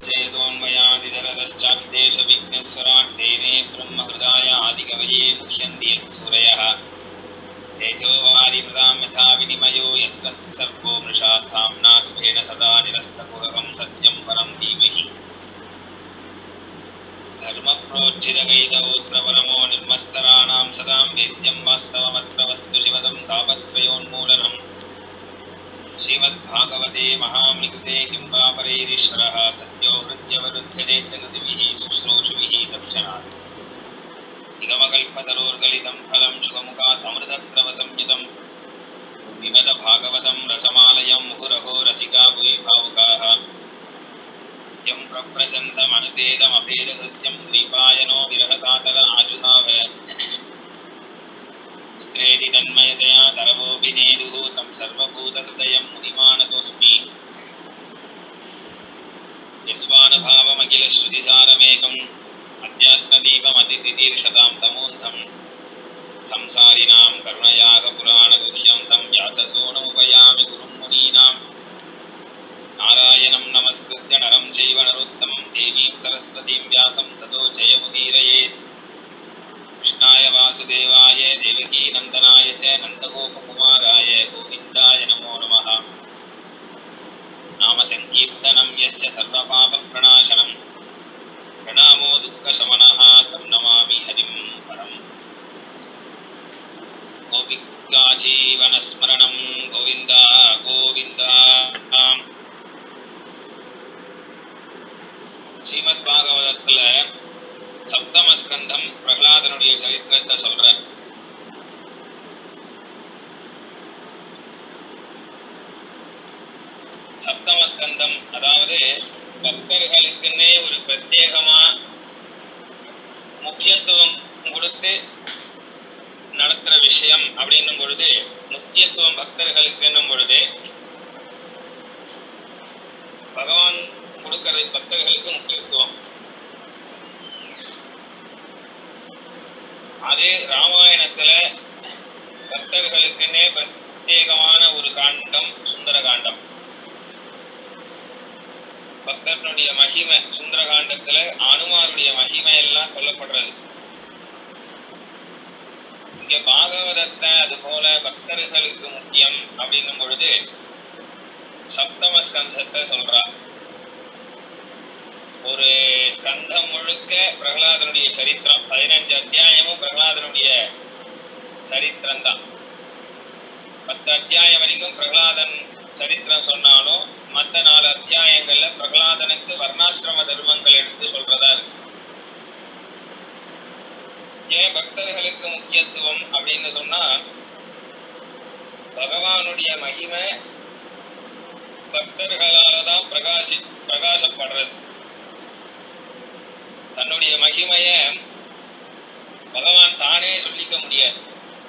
यच्चेतोऽन्वयादिदरदश्चाप्देशविघ्नस्वराट् तेने ब्रह्महृदाय आदिकवये मुह्यन्ति यत्सूरयः तेजो वारिमृदां यथा विनिमयो यत्र सर्गो मृषा धाम्ना स्वेन सदा निरस्तकुहकं सत्यं परं धीमहि धर्मप्रोज्झितकैतवोऽत्र परमो निर्मत्सराणां सदां वेद्यं वास्तवमत्र वस्तु शिवदं तापत्रयोन्मूलनम् श्रीमद्भागवते महामृगते किं वा परैरीश्वरः सत्यो हृद्यवरुध्यते जगद्भिः शुश्रूषुभिः दक्षिणात् निगमकल्पतरोर्गलितं फलं शुभमुखात् अमृतद्रवसंयुतं विमदभागवतं रसमालयं मुहुरहो रसिका भुवि भावुकाः यं प्रप्रचन्दमनुपेदमभेदहृत्यं द्वीपायनो विरहकातर आजुहाव पुत्रेति तन्मयतया तरवोऽभिनेदुः तं सर्वभूतहृदयं मुनिमानतोऽस्मि यस्वानुभावमखिलश्रुतिसारमेकम् अध्यात्मदीपमतितितीर्षतां तमोन्धं संसारिणां करुणयाः पुराणगुह्यं तं व्याससूनमुपयामि गुरुं मुनीनां नारायणं नमस्कृत्य नरं चैव नरोत्तमं देवीं सरस्वतीं व्यासं ततो जयमुदीरयेत् कृष्णाय वासुदेवाय देवकीनन्दनाय च नन्दगोपकुमाराय गोविन्दाय नमो नमः नामसङ्कीर्तनं यस्य सर्वपापप्रणाशनं प्रणामो दुःखशमनः तं नमामि हरिं परम् गोपिकाजीवनस्मरणं गोविन्द गोविन्द ஸ்ரீமத் பாகவதத்துல சப்தம ஸ்கந்தம் பிரகலாதனுடைய சரித்திரத்தை சொல்ற சப்தம ஸ்கந்தம் அதாவது பக்தர்களுக்குன்னே ஒரு பிரத்யேகமா முக்கியத்துவம் கொடுத்து நடத்துற விஷயம் அப்படின்னும் பொழுது முக்கியத்துவம் பக்தர்களுக்கு என்னும் பொழுது பகவான் கொடுக்கிறது பக்தர்களுக்கு முக்கியத்துவம் அதே ராமாயணத்துல பக்தர்களுக்குன்னே பிரத்யேகமான ஒரு காண்டம் சுந்தர காண்டம் பக்தனுடைய மகிமை சுந்தர காண்டத்துல அனுமாருடைய மகிமை எல்லாம் சொல்லப்படுறது இங்க பாகவதத்தை அது போல பக்தர்களுக்கு முக்கியம் அப்படின்னும் பொழுது சப்தம ஸ்கந்தத்தை சொல்றா ஒரு ஸ்கந்தம் முழுக்க பிரகலாதனுடைய சரித்திரம் பதினஞ்சு அத்தியாயமும் பிரகலாதனுடைய சரித்திரம் தான் பத்து அத்தியாயம் வரைக்கும் பிரகலாதன் சரித்திரம் சொன்னாலும் மற்ற நாலு அத்தியாயங்கள்ல பிரகலாதனுக்கு வர்ணாசிரம தர்மங்கள் எடுத்து சொல்றதா இருக்கு ஏன் பக்தர்களுக்கு முக்கியத்துவம் அப்படின்னு சொன்னா பகவானுடைய மகிமை பக்தர்களால தான் பிரகாசி பிரகாசப்படுறது தன்னுடைய மகிமைய பகவான் தானே சொல்லிக்க முடியாது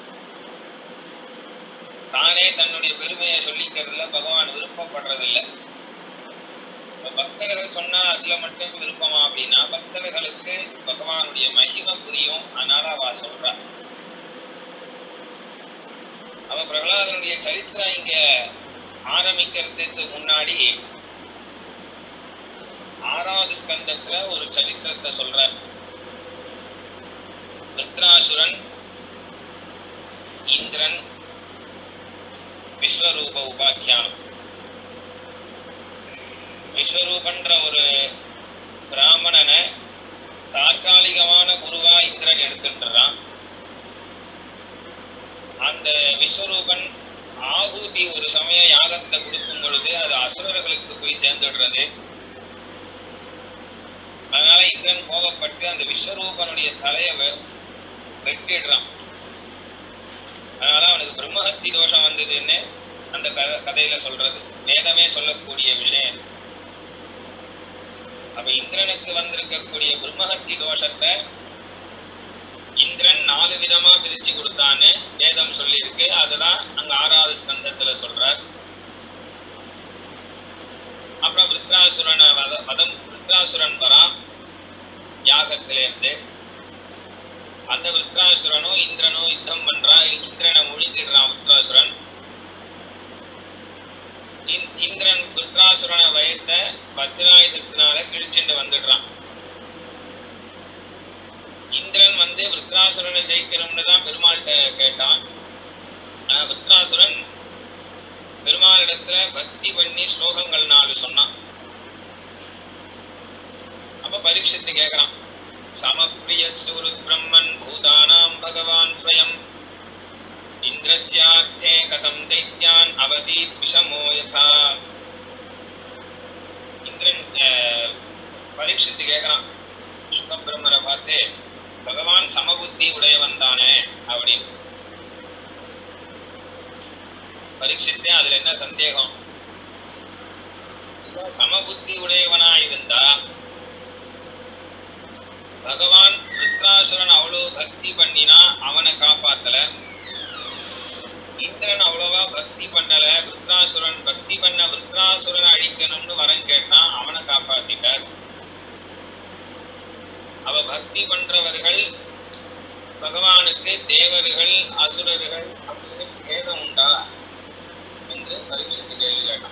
தானே தன்னுடைய பெருமையை சொல்லிக்கிறதுல பகவான் விருப்பப்படுறதில்ல இப்ப பக்தர்கள் சொன்னா அதுல மட்டும் விருப்பமா அப்படின்னா பக்தர்களுக்கு பகவானுடைய மகிமை புரியும் அதனால அவ சொல்றா அவ பிரகலாதனுடைய சரித்திரம் இங்க ஆரம்பிக்கிறதுக்கு முன்னாடி ஆறாவது ஸ்கந்தத்துல ஒரு சரித்திரத்தை சொல்ற விருத்ராசுரன் இந்திரன் விஸ்வரூப உபாக்கியானம் விஸ்வரூபன்ற ஒரு பிராமணனை தற்காலிகமான குருவா இந்திரன் எடுத்துட்டுறான் அந்த விஸ்வரூபன் ஆகுதி ஒரு சமயம் யாகத்தை கொடுக்கும் பொழுது அது அசுரர்களுக்கு போய் சேர்ந்துடுறது அதனால இந்திரன் கோபப்பட்டு அந்த விஸ்வரூபனுடைய தலையை வெ- வெட்டிடுறான் அதனால அவனுக்கு பிரம்மஹத்தி தோஷம் வந்ததுன்னு அந்த க- கதையில சொல்றது வேதமே சொல்லக்கூடிய விஷயம் இது. அப்ப இந்திரனுக்கு வந்திருக்கக்கூடிய பிரம்மஹத்தி தோஷத்தை இந்திரன் நாலு விதமா பிரிச்சு கொடுத்தான்னு வேதம் சொல்லியிருக்கு அதுதான் அங்க ஆறாவது ஸ்கந்தத்துல சொல்றார் அப்புறம் விருத்ராசுரனை வத- வதம் விருத்ராசுரன் வரான் யாகத்திலேருந்து அந்த விருத்ராசுரனும் இந்திரனும் யுத்தம் பண்றான் இந்திரனை முழுங்கிடுறான் விருத்ராசுரன் இந்த- இந்த இந்திரன் விருத்ராசுரனை வயத்த வஜ்ராயுதத்தினால கிழிச்சுட்டு வந்துடுறான் இந்திரன் வந்து விருத்ராசுரனை ஜெயிக்கணும்னு தான் பெருமாள்கிட்ட கேட்டான் ஆனா விருத்ராசுரன் பெருமாளிடத்துல பக்தி பண்ணி ஸ்லோகங்கள் நாலு சொன்னான் அப்ப பரீட்சித்து கேக்குறான் சமப்பிரிய சுரு பிரம்மன் பூதானாம் பகவான் ஸ்வயம் இந்திரஸ்யார்த்தே கதம் தைத்யான் அவதி விஷமோ யதா இந்திரன் அஹ், பரீட்சித்து கேக்குறான் சுகபிரம்மரை பார்த்து பகவான் சமபுத்தி உடையவன் தானே அப்படின்னு பரீட்சித்தே அதுல என்ன சந்தேகம் இவன் சமபுத்தி உடையவனா இருந்தா பகவான் ருத்ராசுரன் அவ்வளவு பக்தி பண்ணினா அவனை காப்பாத்தல இந்திரன் அவ்வளவா பக்தி பண்ணல ருத்ராசுரன் பக்தி பண்ண ருத்ராசுரனை அழிக்கணும்னு வரம் கேட்டான் அவனை காப்பாத்திட்டார் அவ பக்தி பண்றவர்கள் பகவானுக்கு தேவர்கள் அசுரர்கள் அப்படின்னு பேதம் உண்டா என்று பரீட்சித்து கேள்வி கேட்டான்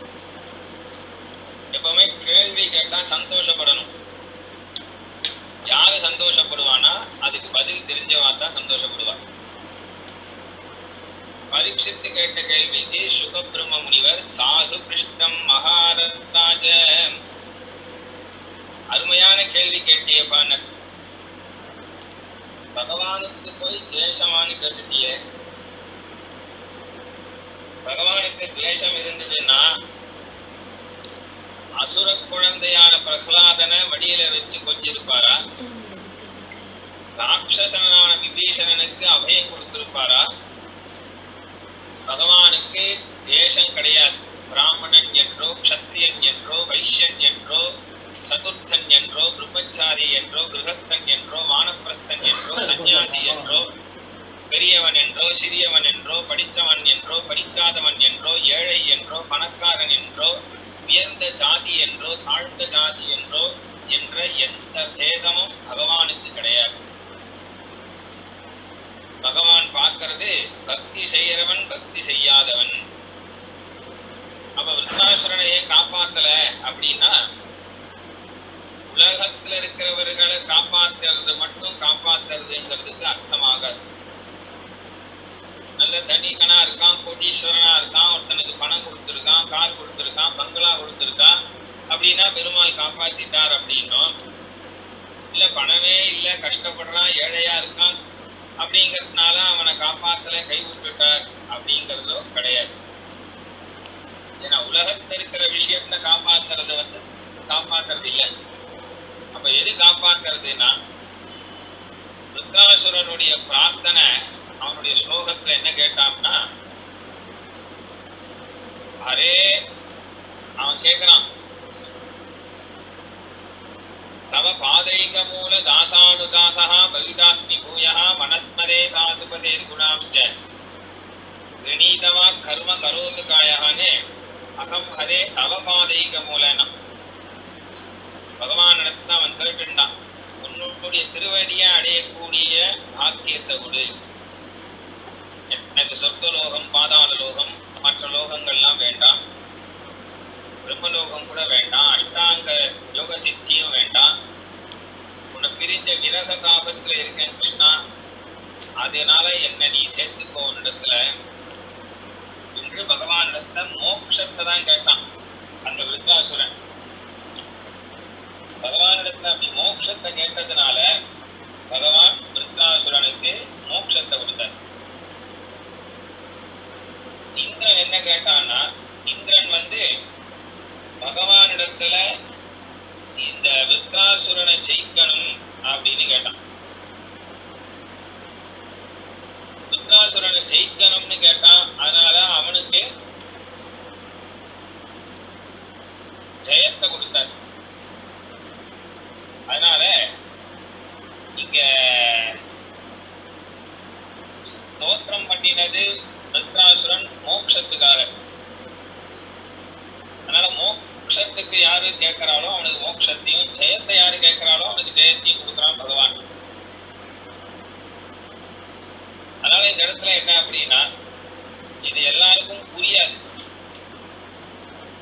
எப்பவுமே கேள்வி கேட்டா சந்தோஷப்படணும் யாரு சந்தோஷப்படுவானா அதுக்கு பதில் தெரிஞ்சவா தான் சந்தோஷப்படுவா பரீட்சித்து கேட்ட கேள்விக்கு சுகபிரம்ம முனிவர் சாது பிருஷ்டம் மகாரத்ராஜ அருமையான கேள்வி கேட்டியப்பான்னு பகவானுக்கு போய் துவேஷமான்னு கேட்டுட்டியே பகவானுக்கு துவேஷம் இருந்ததுன்னா அசுர குழந்தையான பிரகலாதனை வடியில வச்சு கொஞ்சிருப்பாரா ராட்சசனான விபீஷணனுக்கு அபயம் கொடுத்திருப்பாரா பகவானுக்கு தேசம் கிடையாது பிராமணன் என்றோ க்ஷத்ரியன் என்றோ வைஷ்யன் என்றோ சதுர்த்தன் என்றோ பிரம்மச்சாரி என்றோ கிரகஸ்தன் என்றோ வானப்பிரஸ்தன் என்றோ சந்நியாசி என்றோ பெரியவன் என்றோ சிறியவன் என்றோ படித்தவன் என்றோ படிக்காதவன் என்றோ ஏழை என்றோ பணக்காரன் என்றோ உயர்ந்த ஜாதி என்றோ தாழ்ந்த ஜாதி என்றோ என்ற எந்த பேதமும் பகவானுக்கு கிடையாது பகவான் பார்க்கிறது பக்தி செய்யறவன் பக்தி செய்யாதவன் அப்ப விருத்தாசுரனை ஏன் காப்பாத்தல அப்படின்னா உலகத்துல இருக்கிறவர்களை காப்பாத்துறது மட்டும் காப்பாத்துறதுங்கிறதுக்கு அர்த்தமாகாது நல்ல தனிகனா இருக்கான் கோடீஸ்வரனா இருக்கான் ஒருத்தனுக்கு பணம் கொடுத்துருக்கான் கார் கொடுத்துருக்கான் பங்களா கொடுத்துருக்கான் அப்படின்னா பெருமாள் காப்பாத்திட்டார் அப்படின்னும் இல்ல பணமே இல்ல கஷ்டப்படுறான் ஏழையா இருக்கான் அப்படிங்கறதுனால அவனை காப்பாத்தல கை விட்டுட்டார் அப்படிங்கறதோ கிடையாது ஏன்னா உலகத்துல இருக்கிற விஷயத்துல காப்பாத்துறது வந்து காப்பாத்துறது இல்லை அப்ப எது காப்பாத்துறதுன்னா ருத்ராசுரனுடைய பிரார்த்தனை அவனுடைய ஸ்லோகத்துல என்ன கேட்டான்னா அரே அவன் கேக்குறான் தவ பாதைக மூல தாசானுதாசா பவிதாஸ்மி பூயா மனஸ்மரே தாசுபதே குணாம்ச்ச கிரணீதவா கர்ம கரோது காயானே அகம் ஹரே தவ பாதைக மூலனா பகவான் இடத்துல அவன் கேட்டுண்டான் உன்னுடைய திருவடியை அடையக்கூடிய பாக்கியத்தை கொடு எனக்கு சொர்க்கலோகம் பாதாள லோகம் மற்ற லோகங்கள்லாம் வேண்டாம் பிரம்மலோகம் கூட வேண்டாம் அஷ்டாங்க யோக சித்தியும் வேண்டாம் உன்னை பிரிஞ்ச விரக தாபத்துல இருக்கேன் கிருஷ்ணா அதனால என்ன நீ சேர்த்துக்கோ இடத்துல என்று பகவான் இடத்துல மோட்சத்தை தான் கேட்டான் அந்த விருத்தாசுரன் பகவானிடத்துல அப்படி மோட்சத்தை கேட்டதுனால பகவான் விருத்தாசுரனுக்கு மோட்சத்தை கொடுத்தார் இந்திரன் என்ன கேட்டான்னா இந்திரன் வந்து பகவானிடத்துல இந்த விருத்தாசுரனை ஜெயிக்கணும் அப்படின்னு கேட்டான் விருத்தாசுரனை ஜெயிக்கணும்னு கேட்டான் அதனால அவனுக்கு ஜெயத்தை கொடுத்தார் அதனால இங்க ஸ்தோத்திரம் பண்ணினது விருத்தாசுரன் மோட்சத்துக்காக அதனால மோட்சத்துக்கு யாரு கேட்கிறாளோ அவனுக்கு மோட்சத்தையும் ஜெயத்தை யாரு கேட்கிறாளோ அவனுக்கு ஜெயத்தையும் கொடுக்குறான் பகவான் அதனால இந்த இடத்துல என்ன அப்படின்னா இது எல்லாருக்கும் புரியாது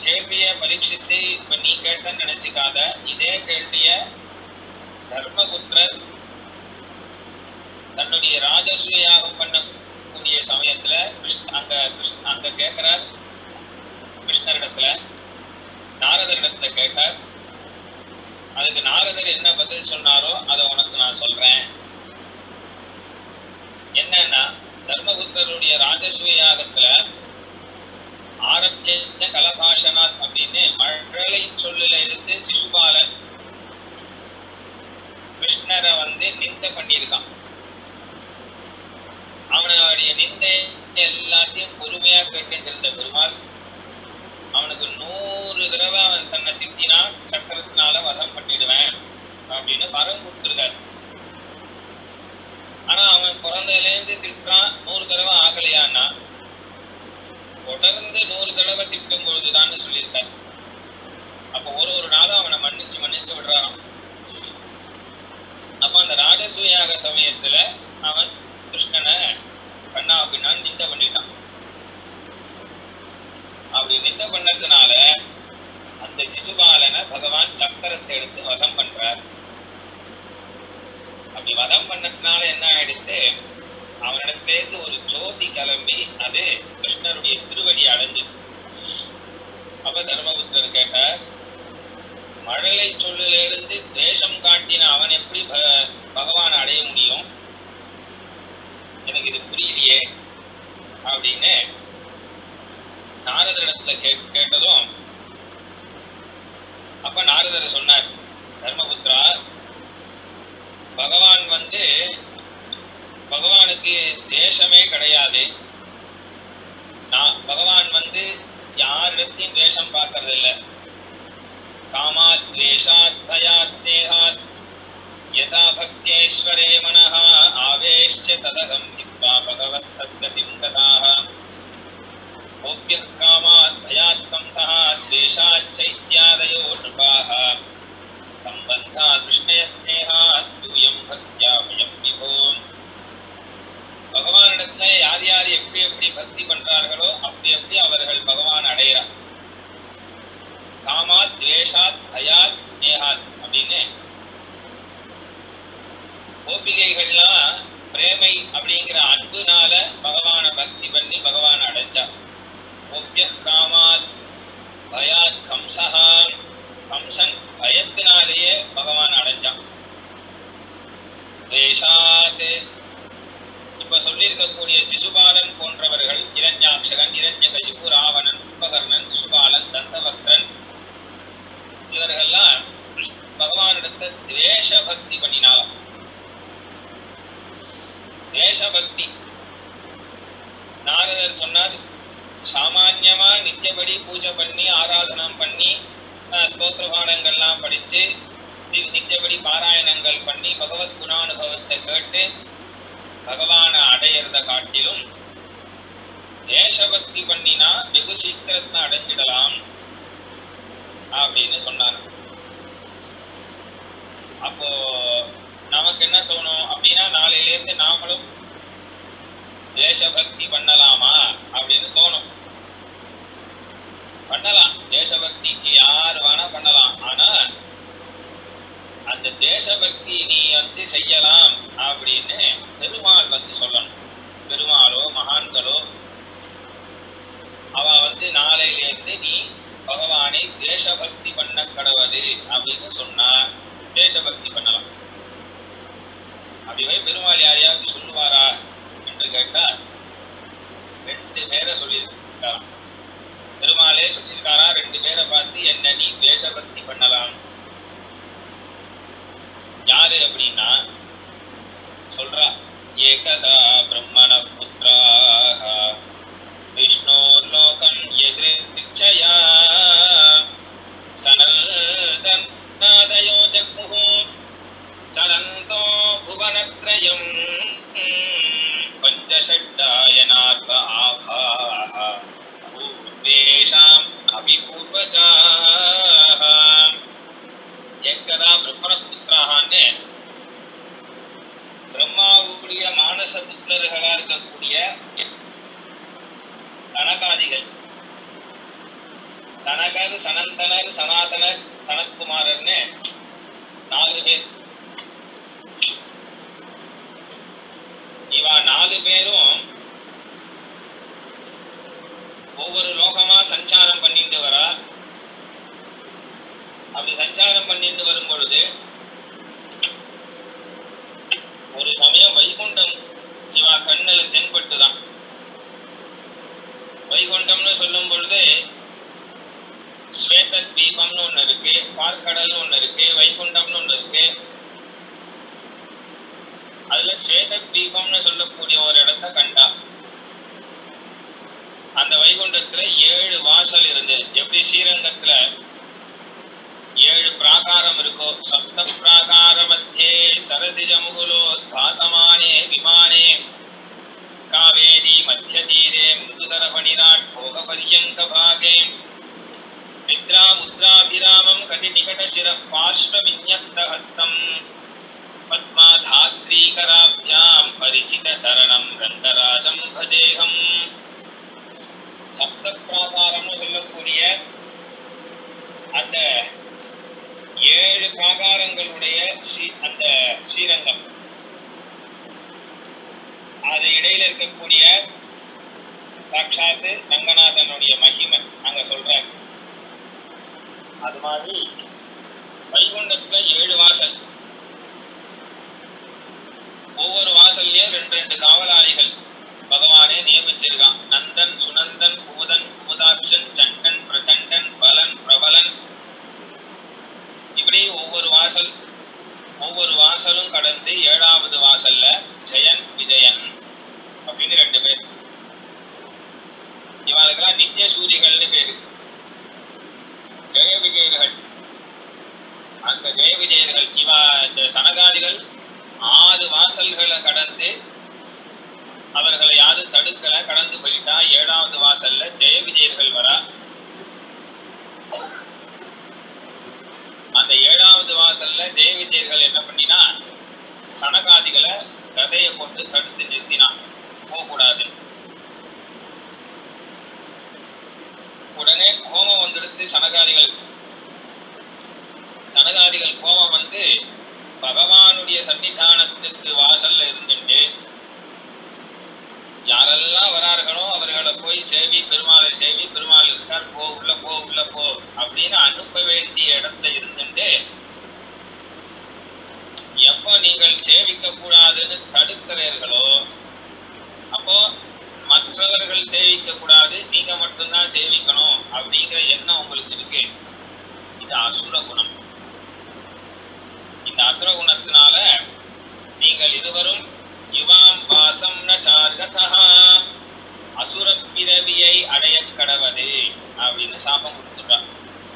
கேள்விய பரீட்சித்து இப்ப நீ கேட்டன்னு நினைச்சுக்காத இதே கேள்விய தர்மபுத்திரர் தன்னுடைய ராஜசூய யாகம் பண்ணக்கூடிய சமயத்துல கிருஷ்ண அங்க கிருஷ்ண அங்க கேட்கிறார் கிருஷ்ணரிடத்துல நாரதரிடத்துல கேட்டார் அதுக்கு நாரதர் என்ன பதில் சொன்னாரோ அதை உனக்கு நான் சொல்றேன் என்னன்னா தர்மபுத்தருடைய ராஜசூய யாகத்துல ஆரம்பிய கலபாஷனாத் அப்படின்னு மழலை சொல்லுல இருந்து சிசுபாலன் கிருஷ்ணரை வந்து நிந்த பண்ணியிருக்கான் அவனுடைய நிந்தை எல்லாத்தையும் பொறுமையா கேட்டுட்டு இருந்த பெருமாள் அவனுக்கு நூறு தடவை அவன் தன்னை திட்டினா சக்கரத்தினால வதம் பண்ணிடுவேன் அப்படின்னு வரம் கொடுத்துருக்காரு ஆனா அவன் பிறந்ததுல இருந்து திட்டுறான் நூறு தடவை ஆகலையான்னா தொடர்ந்து நூறு தடவை திட்டும் பொழுதுதான் சொல்லியிருக்காரு அப்ப ஒரு ஒரு நாளும் அவனை மன்னிச்சு மன்னிச்சு விடுறாராம் அப்ப அந்த ராஜசூயாக சமயத்துல அவன் கிருஷ்ணனை கண்ணா பின்னான்னு நிந்த பண்ணிட்டான் அப்படி நிந்த பண்ணதுனால அந்த சிசுபாலனை பகவான் சக்கரத்தை எடுத்து வதம் பண்றார் அப்படி வதம் பண்ணதுனால என்ன ஆயிடுத்து அவனிடத்திலேருந்து ஒரு ஜோதி கிளம்பி அது கிருஷ்ணருடைய திருவடி அடைஞ்சது அப்ப தர்மபுத்தர் கேட்டார் மழலை சொல்லிலிருந்து தேசம் காட்டின அவன் எப்படி ப- பகவானை அடைய முடியும் எனக்கு இது புரியலையே அப்படின்னு நாரதரிடத்துல கே கேட்டதும் அப்ப நாரதர் சொன்னார் தர்மபுத்திரா பகவான் வந்து பகவானுக்கு தேசமே கிடையாது நான் பகவான் வந்து யாரிடத்தையும் தேசம் பார்க்கறது இல்ல காமாத் துவேஷாத் பயாத் ஸ்நேகாத் யதா பக்தியேஸ்வரே மனः ஆவேஷ்ய ததகம் திக்வா பகவஸ்தத்கதிம் கதாः கோப்யः காமாத் பயாத் கம்சः द्वेषात् चैत्यादयो नृपाः सम्बन्धात् विष्णयस्नेहात् यूयं भक्त्या वयं विभो பகவானிடத்துல யார் யார் எப்படி எப்படி பக்தி பண்றார்களோ அப்படி எப்படி அவர்கள் பகவான் அடைகிறார் காமாத் துவேஷாத் பயாத் ஸ்னேகாத் அப்படின்னு கோபிகைகள்லாம் பிரேமை அப்படிங்கிற அன்புனால பகவானை பக்தி பண்ணி பகவான் அடைஞ்சா கோபிய காமாத் பயாத் கம்சஹா கம்சன் பயத்தினாலேயே பகவான் அடைஞ்சான் துவேஷாத் இப்ப சொல்லியிருக்கக்கூடிய சிசுபாலன் போன்றவர்கள் இரண்யாட்சகன் இரண்யகசிபு ராவணன் கும்பகர்ணன் சிசுபாலன் தந்தவக்ரன் இவர்கள்லாம் பகவானிடத்த துவேஷ பக்தி பண்ணினாலாம் துவேஷ பக்தி நாரதர் சொன்னார் சாமான்யமா நித்தியபடி பூஜை பண்ணி ஆராதனம் பண்ணி அஹ், ஸ்தோத்திர பாடங்கள்லாம் படிச்சு தி- நித்தியபடி பாராயணங்கள் பண்ணி பகவத் குணானுபவத்தை கேட்டு பகவானை அடையிறத காட்டிலும் தேசபக்தி பண்ணினா வெகு சீக்கிரத்தை அடைஞ்சிடலாம் அப்படின்னு சொன்னார் அப்போ நமக்கு என்ன தோணும் அப்படின்னா நாளையில இருந்து நாமளும் தேசபக்தி பண்ணலாமா அப்படின்னு தோணும் பண்ணலாம் தேசபக்திக்கு யார் வேணா பண்ணலாம் ஆனா அந்த தேசபக்தி நீ வந்து செய்யலாம் அப்படின்னு பெருமாள் வந்து சொல்லணும் பெருமாளோ மகான்களோ அவ வந்து நாளையில இருந்து நீ பகவானை தேசபக்தி பண்ண கடவுது அப்படின்னு சொன்னா தேசபக்தி பண்ணலாம் அப்படியே பெருமாள் யாரையாவது சொல்லுவாரா என்று கேட்டா ரெண்டு பேரை சொல்லியிருக்காராம் பெருமாளே சொல்லியிருக்காரா ரெண்டு பேரை பார்த்து என்ன நீ தேசபக்தி பண்ணலாம் யாரு அப்படின்னா சொல்றா ஏகதா பிரம்மண புத்திராக விஷ்ணோ லோகம் எதிர்ச்சயா சனல்தன்னாதயோ ஜக்முஹு சலந்தோ புவனத்ரயம் பஞ்சஷட்டாயனார்வ ஆபாः பூர்வேஷாம் அபிபூர்வஜாः ஏகதா பிரம்மண புத்திரான்னு பிரம்மாவுடைய மானச புத்திர சனகர் சனந்தனர் சனாதனர் சனத்குமாரர்னு நாலு பேர் இவா நாலு பேரும் ஒவ்வொரு லோகமா சஞ்சாரம் பண்ணிட்டு வரா அப்படி சஞ்சாரம் பண்ணிட்டு வரும் பொழுது ஒரு சமயம் வைகுண்டம் இவா கண்ணுல தென்பட்டுதான் வைகுண்டம்னு சொல்லும் பொழுது ஸ்வேத தீபம்னு ஒண்ணு இருக்கு பார்க்கடல்னு ஒண்ணு இருக்கு வைகுண்டம்னு ஒண்ணு இருக்கு அதுல ஸ்வேத தீபம்னு சொல்லக்கூடிய ஒரு இடத்த கண்டா அந்த வைகுண்டத்துல ஏழு வாசல் இருந்தது எப்படி ஸ்ரீரங்கத்துல ஏழு பிராகாரம் இருக்கோ சப்த பிராகார மத்தியே சரசிஜ முகுலோ பாசமானே விமானே காவேரி மத்திய தீரே மிருதுதர பணிராட் போக பரியங்க பாகே நித்ரா முத்ராபிராமம் கதி நிகட சிர பார்ஷ்வ விநியஸ்த ஹஸ்தம் பத்மாதாத்ரீகராப்யாம் பரிசித சரணம் ரங்கராஜம் பஜேகம் சப்த பிராகாரம்னு சொல்லக்கூடிய அந்த ஏழு பிராகாரங்களுடைய ஸ்ரீ அந்த ஸ்ரீரங்கம் அது இடையில இருக்கக்கூடிய சாட்சாத்து ரங்கநாதனுடைய மகிமை அங்க சொல்றாங்க அது மாதிரி வைகுண்டத்துல ஏழு வாசல் ஒவ்வொரு வாசல்லையும் ரெண்டு ரெண்டு காவலாளிகள் பகவானே நியமிச்சிருக்கான் நந்தன் சுனந்தன் குமுதன் குமுதாட்சன் சண்டன் பிரசண்டன் பலன் பிரபலன் இப்படி ஒவ்வொரு வாசல் ஒவ்வொரு வாசலும் கடந்து ஏழாவது வாசல்ல ஜெயன் விஜயன் அப்படின்னு ரெண்டு பேர் இவங்களுக்கெல்லாம் நித்திய சூரிகள்னு பேரு ஜெய விஜயர்கள் அந்த ஜெய விஜயர்கள் இவா இந்த சனகாதிகள் ஆறு வாசல்களை கடந்து அவர்களை யாரும் தடுக்கல கடந்து போயிட்டா ஏழாவது வாசல்ல ஜெய விஜயர்கள் வரா அந்த ஏழாவது வாசல்ல ஜெய விஜயர்கள் என்ன பண்ணினா சனகாதிகளை கதையை கொண்டு தடுத்து நிறுத்தினான் போகக்கூடாது உடனே கோபம் வந்துடுத்து சனகாதிகளுக்கு சனகாதிகள் கோபம் வந்து பகவானுடைய சன்னிதானத்துக்கு வாசல்ல இருந்துட்டு யாரெல்லாம் வரார்களோ அவர்களை போய் சேவி பெருமாளை சேவி பெருமாள் இருக்கார் போ உள்ள போ உள்ள போ அப்படின்னு அனுப்ப வேண்டிய இடத்துல இருந்துட்டு எப்போ நீங்கள் சேவிக்க கூடாதுன்னு தடுக்கிறீர்களோ அப்போ மற்றவர்கள் சேவிக்க கூடாது நீங்க மட்டும்தான் சேவிக்கணும் அப்படிங்கிற எண்ணம் உங்களுக்கு இருக்கு இது அசுர குணம் இந்த அசுர குணத்தினால நீங்கள் இருவரும் யுவாம் வாசம் ந சார்கதா அசுர பிறவியை அடைய கடவது அப்படின்னு சாபம் கொடுத்துட்டான்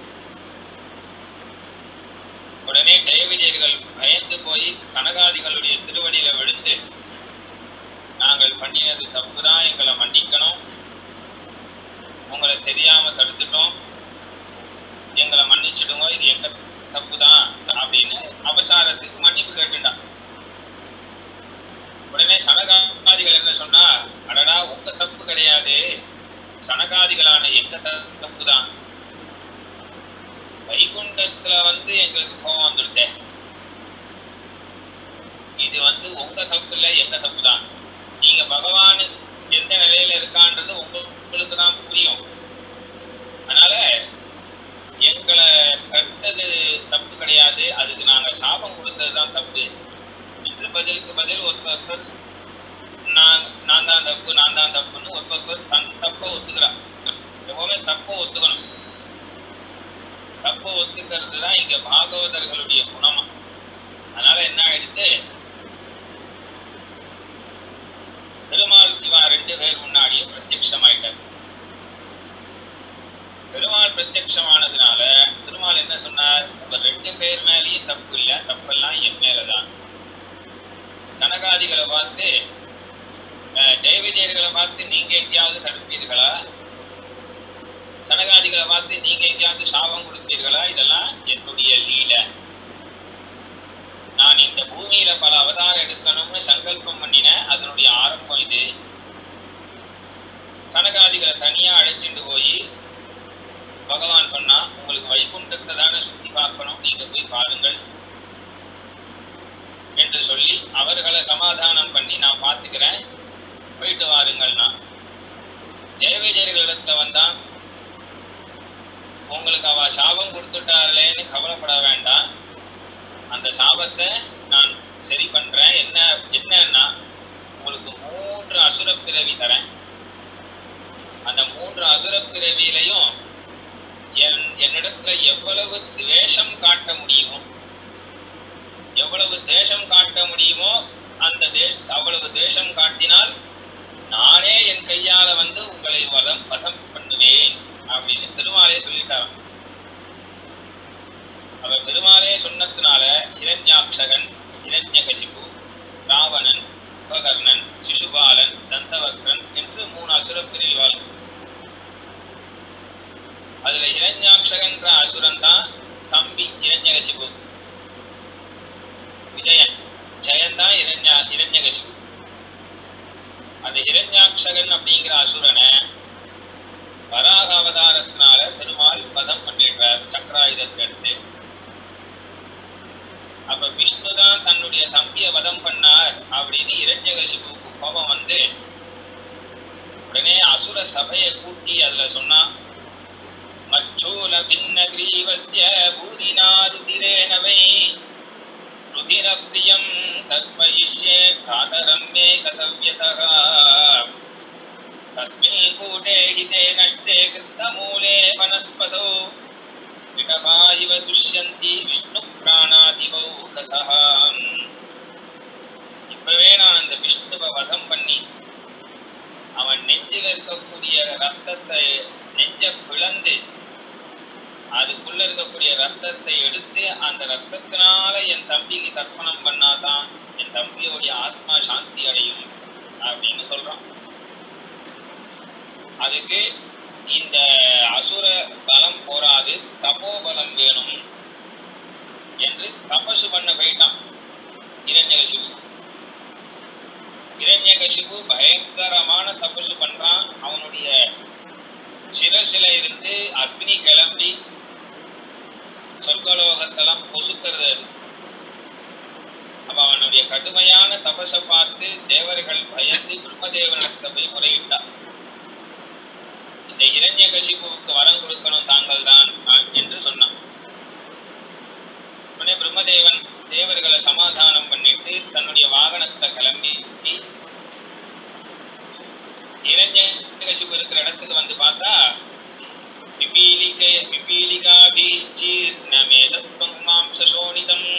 உடனே ஜெய விஜயர்கள் பயந்து போய் சனகாதிகளுடைய திருவடியில விழுந்து நாங்கள் பண்ணினது தப்புதான் எங்களை மன்னிக்கணும் உங்களை தெரியாம தடுத்துட்டோம் எங்களை மன்னிச்சிடுங்க இது எங்க தப்புதான் அப்படின்னு அபசாரத்துக்கு மன்னிப்பு கேட்டுட்டான் உடனே சனகாதிகள் என்ன சொன்னா அடடா உங்க தப்பு கிடையாது சனகாதிகளான எங்க தப்பு தான் வைகுண்டத்துல வந்து எங்களுக்கு கோபம் வந்துடுச்சே இது வந்து உங்க தப்பு இல்ல எங்க தப்பு தான் நீங்க பகவான் எந்த நிலையில இருக்கான்றது உங்களுக்கு தான் புரியும் அதனால எங்களை தடுத்தது தப்பு கிடையாது அதுக்கு நாங்க சாபம் கொடுத்தது தான் தப்பு என்று பதிலுக்கு பதில் ஒருத்தர் நான் நான் தான் தப்பு நான் தான் தப்புன்னு ஒருத்தர் தன் தப்பை ஒத்துக்கிறான் எப்பவுமே தப்பை ஒத்துக்கணும் தப்பை ஒத்துக்கிறது தான் இங்க பாகவதர்களுடைய குணமா அதனால என்ன ஆயிடுத்து பெருமாள் இவா ரெண்டு பேர் முன்னாடியும் பிரத்யக்ஷமாயிட்டார் பெருமாள் பிரத்யக்ஷமானதுனால பெருமாள் என்ன சொன்னார் உங்க ரெண்டு பேர் மேலேயும் தப்பு இல்ல தப்பெல்லாம் என் மேலதான் சனகாதிகளை பார்த்து அஹ், ஜெய விஜயர்களை பார்த்து நீங்க எங்கேயாவது தடுப்பீர்களா சனகாதிகளை பார்த்து நீங்க எங்கேயாவது சாபம் கொடுப்பீர்களா இதெல்லாம் என்னுடைய லீலை நான் இந்த பூமியில பல அவதாரம் எடுக்கணும்னு சங்கல்பம் பண்ணினேன் அதனுடைய ஆரம்பம் இது சனகாதிகளை தனியா அழைச்சிட்டு போய் பகவான் சொன்னா உங்களுக்கு வைகுண்டத்தை தானே சுத்தி பார்க்கணும் நீங்க போய் பாருங்கள் என்று சொல்லி அவர்களை சமாதானம் பண்ணி நான் பார்த்துக்கிறேன் போயிட்டு வாருங்கள்னா ஜெய விஜயர்களிடத்துல வந்தான் உங்களுக்கு அவ சாபம் கொடுத்துட்டாளேன்னு கவலைப்பட வேண்டாம் அந்த சாபத்தை நான் சரி பண்றேன் என்ன என்னன்னா உங்களுக்கு மூன்று அசுர பிறவி தரேன் அந்த மூன்று அசுர பிறவியிலையும் என் என்னிடத்துல எவ்வளவு துவேஷம் காட்ட முடியுமோ எவ்வளவு தேசம் காட்ட முடியுமோ அந்த தேச அவ்வளவு தேசம் காட்டினால் நானே என் கையால வந்து உங்களை வதம் வதம் பண்ணுவேன் அப்படின்னு திருமாலே சொல்லிட்டாராம் அவர் பெருமாளே சொன்னதுனால இரண்யாட்சகன் இரண்யகசிபு ராவணன் உபகர்ணன் சிசுபாலன் தந்தவக்ரன் என்று மூணு அசுர பிரிவாள் அதுல இரண்யாட்சகன்ற அசுரன் தான் தம்பி இரண்யகசிபு விஜயன் ஜெயன் தான் இரண்யா இரண்யகசிபு அந்த இரண்யாட்சகன் அப்படிங்கிற அசுரனை வராக அவதாரத்தினால பெருமாள் பதம் பண்ணிடுறார் சக்கராயுதத்தை எடுத்து அப்ப விஷ்ணு தான் தன்னுடைய தம்பியை வதம் பண்ணார் அப்படின்னு இரண்யகசிபுக்கு கோபம் வந்து உடனே அசுர சபையை கூட்டி அதுல சொன்னா மச்சூல பின்ன கிரீவஸ்ய பூதினாருதிரேனவை ருதிரப்ரியம் தத்மயிஷ்யே பிராதரம் மே கதவ்யதः तस्मिन् कूटे हिते नष्टे कृतमूले वनस्पतौ विटपा इव सुष्यन्ति விஷ்ணுபிராணாதிபௌகசः இப்பவே நான் அந்த விஷ்ணுவை வதம் பண்ணி அவன் நெஞ்சில் இருக்கக்கூடிய ரத்தத்தை நெஞ்ச பிளந்து அதுக்குள்ள இருக்கக்கூடிய ரத்தத்தை எடுத்து அந்த ரத்தத்தினால என் தம்பிக்கு தர்ப்பணம் பண்ணாதான் என் தம்பியோடைய ஆத்மா சாந்தி அடையும் அப்படின்னு சொல்றான் அதுக்கு இந்த அசுர பலம் போராது தபோ பலம் வேணும் என்று தபசு பண்ண போயிட்டான் இரண்யகசிபு இரண்யகசிபு பயங்கரமான தபசு பண்றான் அவனுடைய சிரசில இருந்து அக்னி கிளம்பி சொர்க்கலோகத்தெல்லாம் பொசுக்கிறது அது. அப்ப அவனுடைய கடுமையான தபசை பார்த்து தேவர்கள் பயந்து பிரம்மதேவனிடத்துல போய் முறையிட்டார் இந்த இரண்யகசிபுவுக்கு வரம் கொடுக்கணும் தாங்கள் தான் என்று சொன்னான் உடனே பிரம்மதேவன் தேவர்களை சமாதானம் பண்ணிட்டு தன்னுடைய வாகனத்தை கிளம்பி இரண்யகசிபு இருக்கிற இடத்துக்கு வந்து பார்த்தா பிபீலிகை பிபீலிகாபி சீர்ண மேதஸ்வம் மாம்சசோனிதம்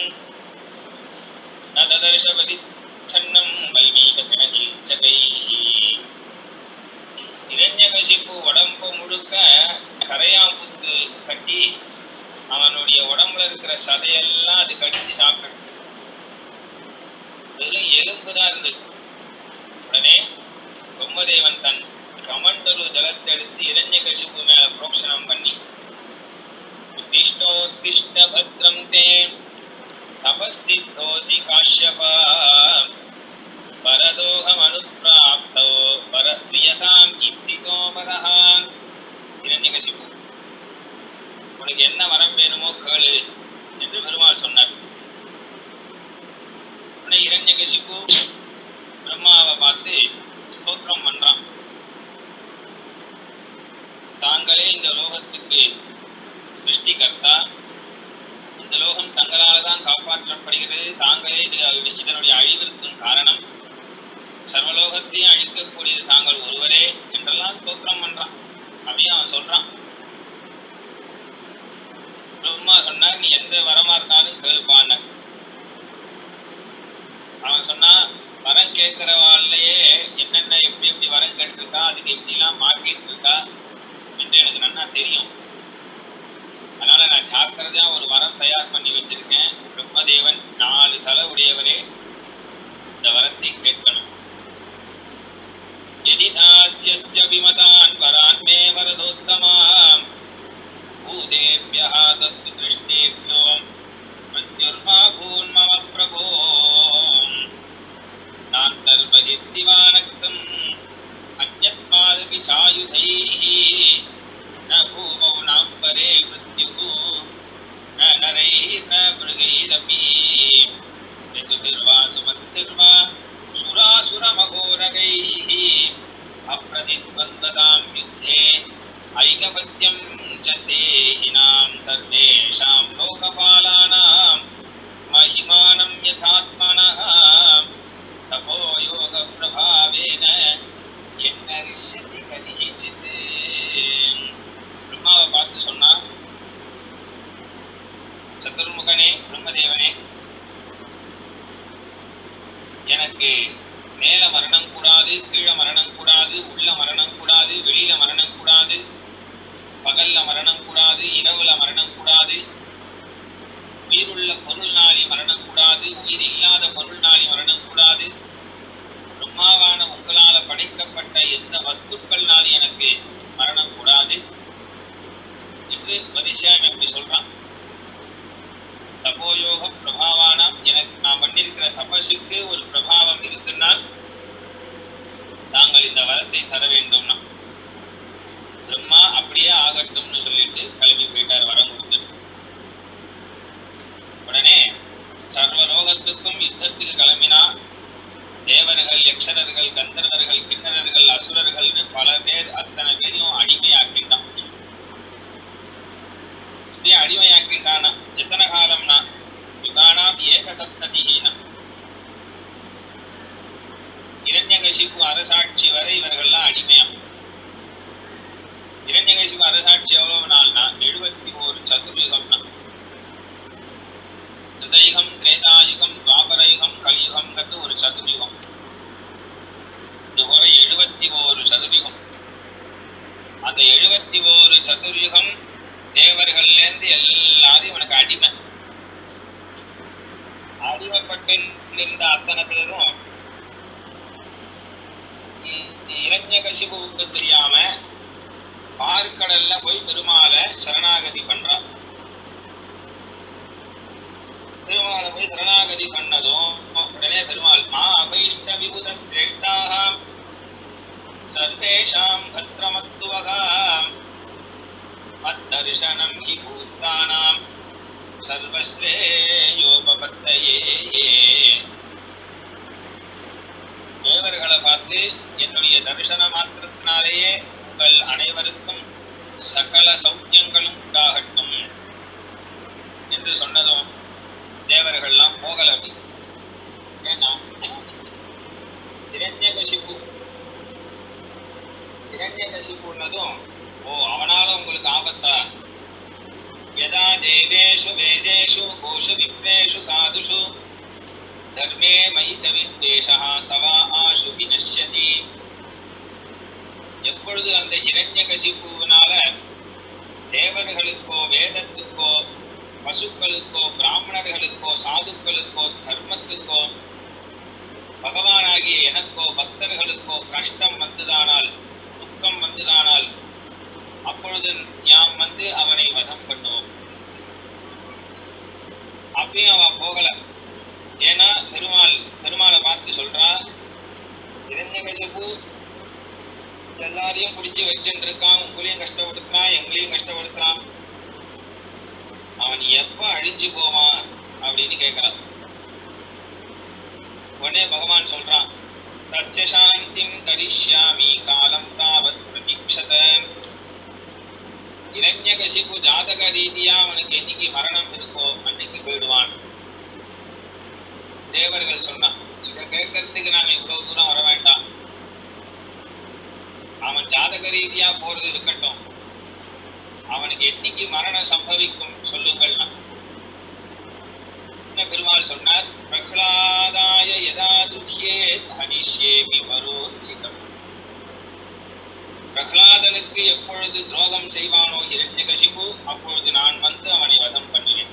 நததர்ஷவதி சன்னம் வல்மீகபிணஜீச்சகைஹி இரண்யகசிப்பு உடம்பு முழுக்க கரையாம்புத்து கட்டி அவனுடைய உடம்புல இருக்கிற சதையெல்லாம் அது கடிச்சு சாப்பிட்டு வெறும் எலும்பு தான் இருந்தது உடனே பிரம்மதேவன் தன் கமண்டலு ஜலத்தை எடுத்து இரண்யகசிப்பு மேல புரோக்ஷனம் பண்ணி உத்திஷ்டோத்திஷ்ட பத்ரம் தே தபசித்தோசி காஷ்யபா பரதோகம் அனுப்பிராப்தோ பரத்ரியதாம் இப்சிதோ வரஹா இரண்யகசிப்பு உனக்கு என்ன வரம் வேணுமோ கேளு என்று பெருமாள் சொன்னார் உடனே இரண்யகசிப்பு பிரம்மாவை பார்த்து ஸ்தோத்திரம் பண்றான் தாங்களே இந்த லோகத்துக்கு சிருஷ்டிகர்த்தா இந்த லோகம் தங்களால் தான் காப்பாற்றப்படுகிறது தாங்களே இது இதனுடைய அழிவிற்கும் காரணம் சர்வலோகத்தையும் அழிக்கக்கூடியது தாங்கள் ஒருவரே என்றெல்லாம் ஸ்தோத்திரம் பண்றான் அப்படின்னு அவன் சொல்றான் பிரம்மா சொன்னார் நீ எந்த வரமா இருந்தாலும் கேளுப்பான்னு அவன் சொன்னா வரம் கேட்கிறவாள்லயே என்னென்ன எப்படி எப்படி வரம் கேட்டிருக்கா அதுக்கு எப்படிலாம் மார்க்கெட் இருக்கா என்று எனக்கு நன்னா தெரியும் அதனால நான் ஜாக்கிரதையா ஒரு வரம் தயார் பண்ணி வச்சிருக்கேன் பிரம்மதேவன் நாலு தலை உடையவரே இந்த வரத்தை கேட்கணும் यदि दास्यस्य विमतान् वरान् मे वरदोत्तमाम् भूतेभ्यः तत्सृष्टेभ्यो मृत्युर्मा भून्मम प्रभो नान्तर्बहिर्दिवानक्तम् अन्यस्मादपि चायुधैः न भूमौ नाम्बरे சதுர்முகனே பிரம்மதேவனே எனக்கு மேல மரணம் கூடாது கீழே மரணம் கூடாது உள்ள மரணம் கூடாது வெளியில மரணம் கூடாது பகல்ல மரணம் கூடாது இரவுல மரணம் கூடாது உயிருள்ள பொருள் நாளி மரணம் கூடாது உயிர் இல்லாத பொருள் நாளி மரணம் கூடாது பிரம்மாவான உங்களால படைக்கப்பட்ட எந்த வஸ்துக்கள்னாலும் எனக்கு மரணம் கூடாது என்று வதிஷாமி அப்படி சொல்றான் தபோயோக பிரபாவானாம் எனக்கு நான் பண்ணியிருக்கிற தபசுக்கு ஒரு பிரபாவம் இருக்குன்னா தாங்கள் இந்த வரத்தை தர வேண்டும்னா பிரம்மா அப்படியே ஆகட்டும்னு சொல்லிட்டு கிளம்பி போயிட்டார் வரம் கொடுத்துட்டு உடனே சர்வலோகத்துக்கும் யுத்தத்தில் கிளம்பினா தேவர்கள் யக்ஷரர்கள் கந்தர்வர்கள் கிண்ணறர்கள் அசுரர்கள்னு பல பேர் அத்தனை பேரையும் அடிமையாக்கிட்டான் இப்படியே அடிமையாக்கிட்டானா எத்தனை காலம்னா யுகானாம் ஏக சப்ததிஹீனம் இரண்யகசிப்பு அரசாட்சி வரை இவர்கள்லாம் அடிமையா இரண்யகசிப்பு அரசாட்சி எவ்வளவு நாள்னா எழுபத்தி ஓரு சதுர்யுகம்னா கிருதயுகம் திரேதாயுகம் துவாபரயுகம் கலியுகம்ங்கிறது ஒரு சதுர்யுகம் இது போல எழுபத்தி ஓரு சதுர்யுகம் அந்த எழுபத்தி ஓரு சதுர்யுகம் தேவர்கள்ல இருந்து எல்லாரும் இவனுக்கு அடிமை அடிமைப்பட்டு இருந்த அத்தனை பேரும் இரண்யகசிபுவுக்கு தெரியாம பார்க்கடல்ல போய் பெருமாளை சரணாகதி பண்றான் பெருமாளை போய் சரணாகதி பண்ணதும் உடனே பெருமாள் மா அபைஷ்ட விபுத சிரேஷ்டாக சர்வேஷாம் பத்ரமஸ்துவகாம் மத்தரிசனம் ஹி பூத்தானாம் சர்வஸ்ரேயோபபத்தயே தேவர்களை பார்த்து என்னுடைய தரிசன மாத்திரத்தினாலேயே உங்கள் அனைவருக்கும் சகல சௌக்கியங்களும் உண்டாகட்டும் என்று சொன்னதும் தேவர்கள்லாம் போகல அப்படி ஏன்னா இரண்யகசிப்பு இரண்யகசிப்புன்னதும் ஓ அவனால உங்களுக்கு ஆபத்தா யதா தேவேஷு வேதேஷு கோஷு விப்ரேஷு சாதுஷு தர்மே மயி ச வித்வேஷா சவா ஆஷு வினஷ்யதி எப்பொழுது அந்த ஹிரண்யகசிப்புவினால தேவர்களுக்கோ வேதத்துக்கோ பசுக்களுக்கோ பிராமணர்களுக்கோ சாதுக்களுக்கோ தர்மத்துக்கோ பகவானாகிய எனக்கோ பக்தர்களுக்கோ கஷ்டம் வந்துதானால் துக்கம் வந்துதானால் அப்பொழுது யாம் வந்து அவனை வதம் பண்ணுவோம் அப்பயும் அவ போகல ஏன்னா பெருமாள் பெருமாளை பார்த்து சொல்றா இரண்யகசிப்பு எல்லாரையும் பிடிச்சு வச்சுட்டு இருக்கான் உங்களையும் கஷ்டப்படுத்துறான் எங்களையும் கஷ்டப்படுத்துறான் அவன் எப்ப அழிஞ்சு போவான் அப்படின்னு கேட்கிறான் உடனே பகவான் சொல்றான் தஸ்ய சாந்திம் கரிஷ்யாமி காலம் தாவத் பிரதீக்ஷத இரண்யகசிப்பு ஜாதக ரீதியா அவனுக்கு என்னைக்கு மரணம் இருக்கோ அன்னைக்கு போயிடுவான் தேவர்கள் சொன்னான் இத கேட்கறதுக்கு நாங்க இவ்வளவு தூரம் வர வேண்டாம் அவன் ஜாதக ரீதியா போறது இருக்கட்டும் அவனுக்கு என்னைக்கு மரணம் சம்பவிக்கும் சொல்லுங்கள்னா என்ன பெருமாள் சொன்னார் பிரகலாதாய யதா துஷ்யே தனிஷ்யேபி வரோச்சிதம் பிரகலாதனுக்கு எப்பொழுது துரோகம் செய்வானோ ஹிரண்யகசிபு அப்பொழுது நான் வந்து அவனை வதம் பண்ணுவேன்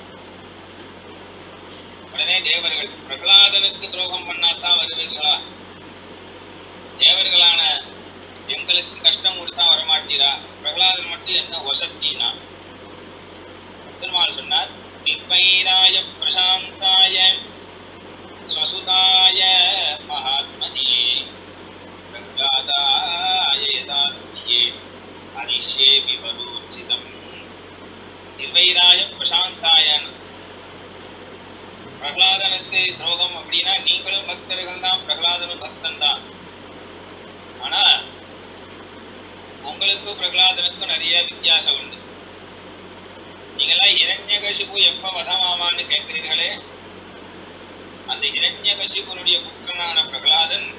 உடனே தேவர்கள் பிரகலாதனுக்கு துரோகம் பண்ணாதான் வருவீர்களா தேவர்களான எங்களுக்கு கஷ்டம் கொடுத்தா வரமாட்டீரா பிரகலாதன் மட்டும் என்ன வசத்தினா பெருமாள் சொன்னார் நிர்பைராய பிரசாந்தாய ஸ்வசுதாய மகாத்மனே பிரகலாதாய யதார்த்தியே அனிஷ்யேபி வரோச்சிதம் நிர்வைராய பிரசாந்தாயன் பிரகலாதனுக்கு துரோகம் அப்படின்னா நீங்களும் பக்தர்கள் தான் பிரகலாதனும் பக்தன் தான் ஆனா உங்களுக்கும் பிரகலாதனுக்கும் நிறைய வித்தியாசம் உண்டு நீங்கெல்லாம் இரண்யகசிபு எப்ப வதமாமான்னு கேட்கிறீர்களே அந்த இரண்யகசிபுனுடைய புத்திரனான பிரகலாதன்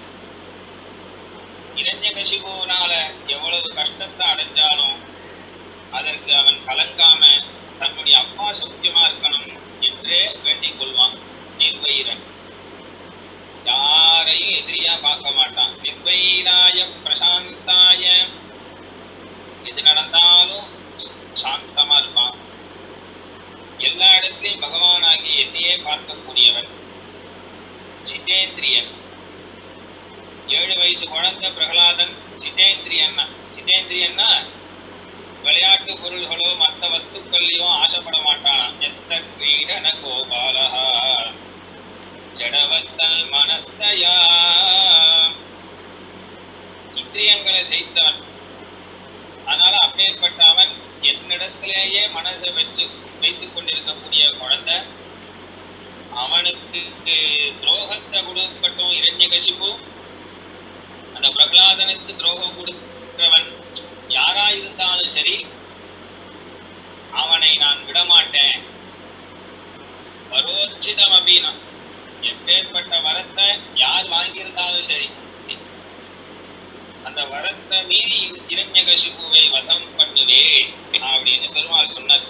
இரண்யகசிபுனால எவ்வளவு கஷ்டத்தை அடைஞ்சாலும் அதற்கு அவன் கலங்காம தன்னுடைய அப்பா சௌக்கியமா இருக்கணும் பிரகாசத்தையே பார்க்கக்கூடியவன் ஜிதேந்திரியன் ஏழு வயசு குழந்தை பிரகலாதன் ஜிதேந்திரியன்னா ஜிதேந்திரியன்னா விளையாட்டு பொருள்களோ மற்ற வஸ்துக்கள்லயோ ஆசைப்பட மாட்டானா எஸ்த கிரீடன கோபாலஹா ஜடவத்தல் மனஸ்தயா இந்திரியங்களை ஜெயித்தவன் அதனால அப்பேற்பட்ட அவன் என்னிடத்திலேயே மனசை வச்சு வைத்துக் கொண்டிருக்கக்கூடிய குழந்தை அவனுக்கு துரோகத்தை கொடுக்கட்டும் இரண்யகசிப்பு அந்த பிரகலாதனுக்கு துரோகம் கொடுக்கிறவன் யாரா இருந்தாலும் சரி அவனை நான் விடமாட்டேன் பரோச்சிதம் அப்படின்னா எப்பேற்பட்ட வரத்தை யார் வாங்கியிருந்தாலும் சரி அந்த வரத்தை மீறி இரண்யகசிபுவை வதம் பண்ணுவே அப்படின்னு பெருமாள் சொன்னார்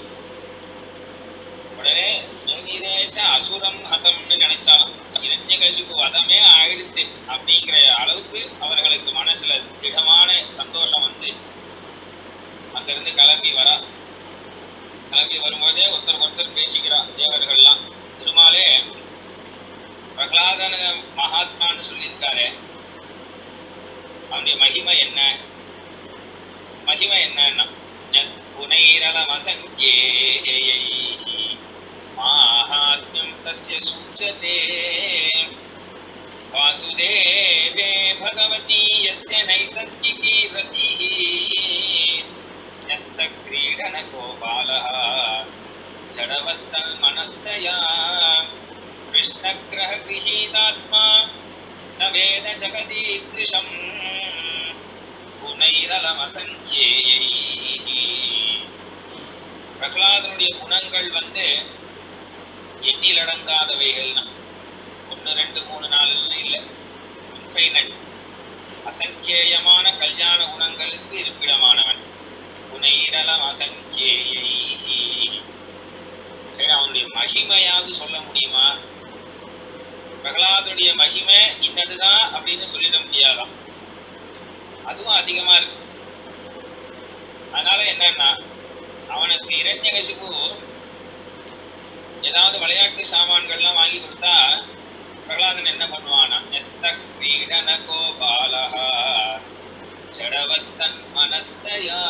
உடனே நீரேச்ச அசுரம் ஹதம்னு நினைச்சாலும் இரண்யகசிபு வதமே ஆயிடுத்து அப்படிங்கிற அளவுக்கு அவர்களுக்கு மனசுல திடமான சந்தோஷம் வந்து அங்கிருந்து கிளம்பி வரா கிளம்பி வரும்போதே ஒருத்தர் ஒருத்தர் பேசிக்கிறா தேவர்கள்லாம் திருமாலே பிரகலாதன மகாத்மான்னு சொல்லியிருக்காரே அவனுடைய மகிமை என்ன மகிமை என்னன்னா புனைரலமசங்கேயைஹி மாஹாத்மியம் தஸ்ய சூச்சதே வாசுதேவே பகவதி யஸ்ய நைசர்கிகி ரதிः யஸ்த கிரீடன கோபாலः ஜடவத்தல் மனஸ்தயா கிருஷ்ணகிரக கிரகீதாத்மா न वेद जगदीदृशम् குணைரலமசங்கேயைஹி பிரகலாதனுடைய குணங்கள் வந்து எண்ணில் அடங்காதவைகள்னா ஒன்று ரெண்டு மூணு நாலுன்னு இல்லை இன்ஃபைனட் அசங்கேயமான கல்யாண குணங்களுக்கு இருப்பிடமானவன் குணைரலம் அசங்கேயைஹி சரி அவனுடைய மகிமையாவது சொல்ல முடியுமா பிரகலாதுடைய மகிமை இன்னதுதான் அப்படின்னு சொல்லிட முடியாதாம் அதுவும் அதிகமா இருக்கு அதனால என்னன்னா அவனுக்கு இரண்யகசிபு ஏதாவது விளையாட்டு சாமான்கள்லாம் வாங்கி கொடுத்தா பிரகலாதன் என்ன பண்ணுவானா எஸ்த கிரீடன கோபாலஹா ஜடவத்தன் மனஸ்தயா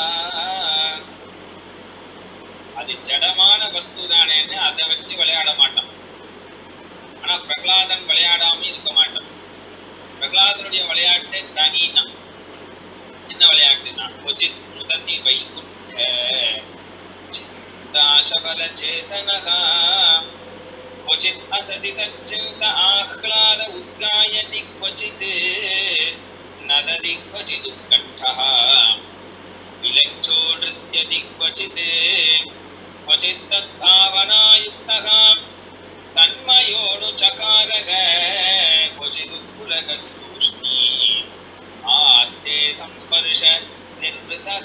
அது ஜடமான வஸ்து தானேன்னு அதை வச்சு விளையாட மாட்டான் ஆனா பிரகலாதன் விளையாடாம இருக்க மாட்டான் பிரகலாதனுடைய விளையாட்டு தனினா என்ன விளையாட்டுனா கொச்சித் முததி வைகுண்ட சிந்தாசபல சேதனகா क्वचित् असति तच्चिन्त आह्लाद उद्गायति क्वचित् नदति क्वचिदुत्कण्ठः विलज्जो नृत्यति क्वचित् क्वचित् तद्भावनायुक्तः तन्मयोऽनुचकारः क्वचिदुत्पुलकस्तूष्णी आस्ते संस्पर्श निर्वृतः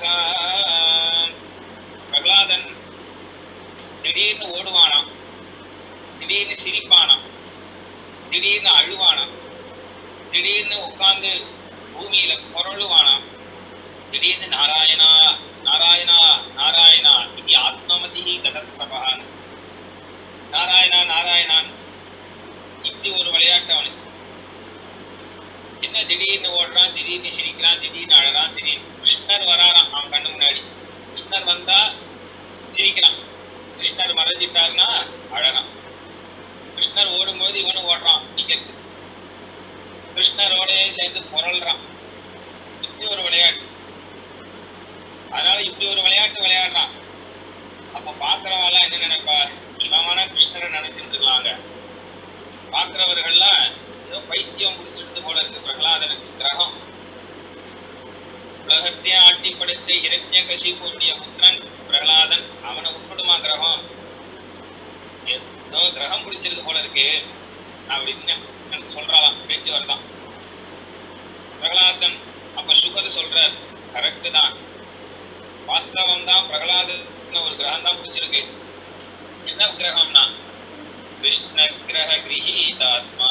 பிரகலாதன் திடீர்னு ஓடுவானாம் திடீர்னு சிரிப்பானாம் திடீர்னு அழுவானாம் திடீர்னு உட்கார்ந்து பூமியில புரளுவானாம் திடீர்னு நாராயணா நாராயணா நாராயணா இது ஆத்மமதி கதத்தபான் நாராயணா நாராயணான் இப்படி ஒரு விளையாட்டு அவனுக்கு என்ன திடீர்னு ஓடுறான் திடீர்னு சிரிக்கிறான் திடீர்னு அழறான் திடீர்னு கிருஷ்ணர் வராராம் அவன் கண்ணு முன்னாடி கிருஷ்ணர் வந்தா சிரிக்கிறான் கிருஷ்ணர் மறைஞ்சிட்டாருன்னா அழறான் கிருஷ்ணர் ஓடும்போது இவனும் ஓடுறான் நிக்கிறது கிருஷ்ணரோடயே சேர்ந்து புரள்றான் இப்படி ஒரு விளையாட்டு அதனால இப்படி ஒரு விளையாட்டு விளையாடுறான் அப்ப பாக்குறவெல்லாம் என்ன நினைப்பா இவமான கிருஷ்ணரை நினைச்சிட்டு இருக்கலாங்க பாக்குறவர்கள்லாம் ஏதோ பைத்தியம் முடிச்சிட்டு போல இருக்கு பிரகலாதனுக்கு கிரகம் உலகத்தையே ஆட்டி படைச்ச இரண்ய கசிபுடைய புத்திரன் பிரகலாதன் அவனை உட்படுமா கிரகம் ஏதோ கிரகம் பிடிச்சிருக்கு போல இருக்கு அப்படின்னு சொல்றாளாம் பேச்சு வரலாம் பிரகலாதன் அப்ப சுகர் சொல்றார் கரெக்ட் தான் வாஸ்தவம் தான் பிரகலாதன் ஒரு கிரகம் தான் பிடிச்சிருக்கு என்ன கிரகம்னா கிருஷ்ண கிரக கிரகீதாத்மா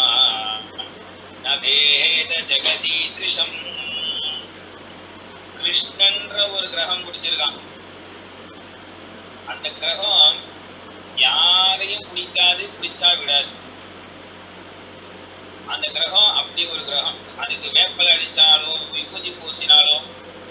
நவேத ஜெகதீதிருஷம் கிருஷ்ணன்ற ஒரு கிரகம் பிடிச்சிருக்கான் அந்த கிரகம் யாரையும் பிடிக்காது பிடிச்சா விடாது அந்த கிரகம் அப்படி ஒரு கிரகம் அதுக்கு வேப்பல் அடிச்சாலும் விபூதி பூசினாலும்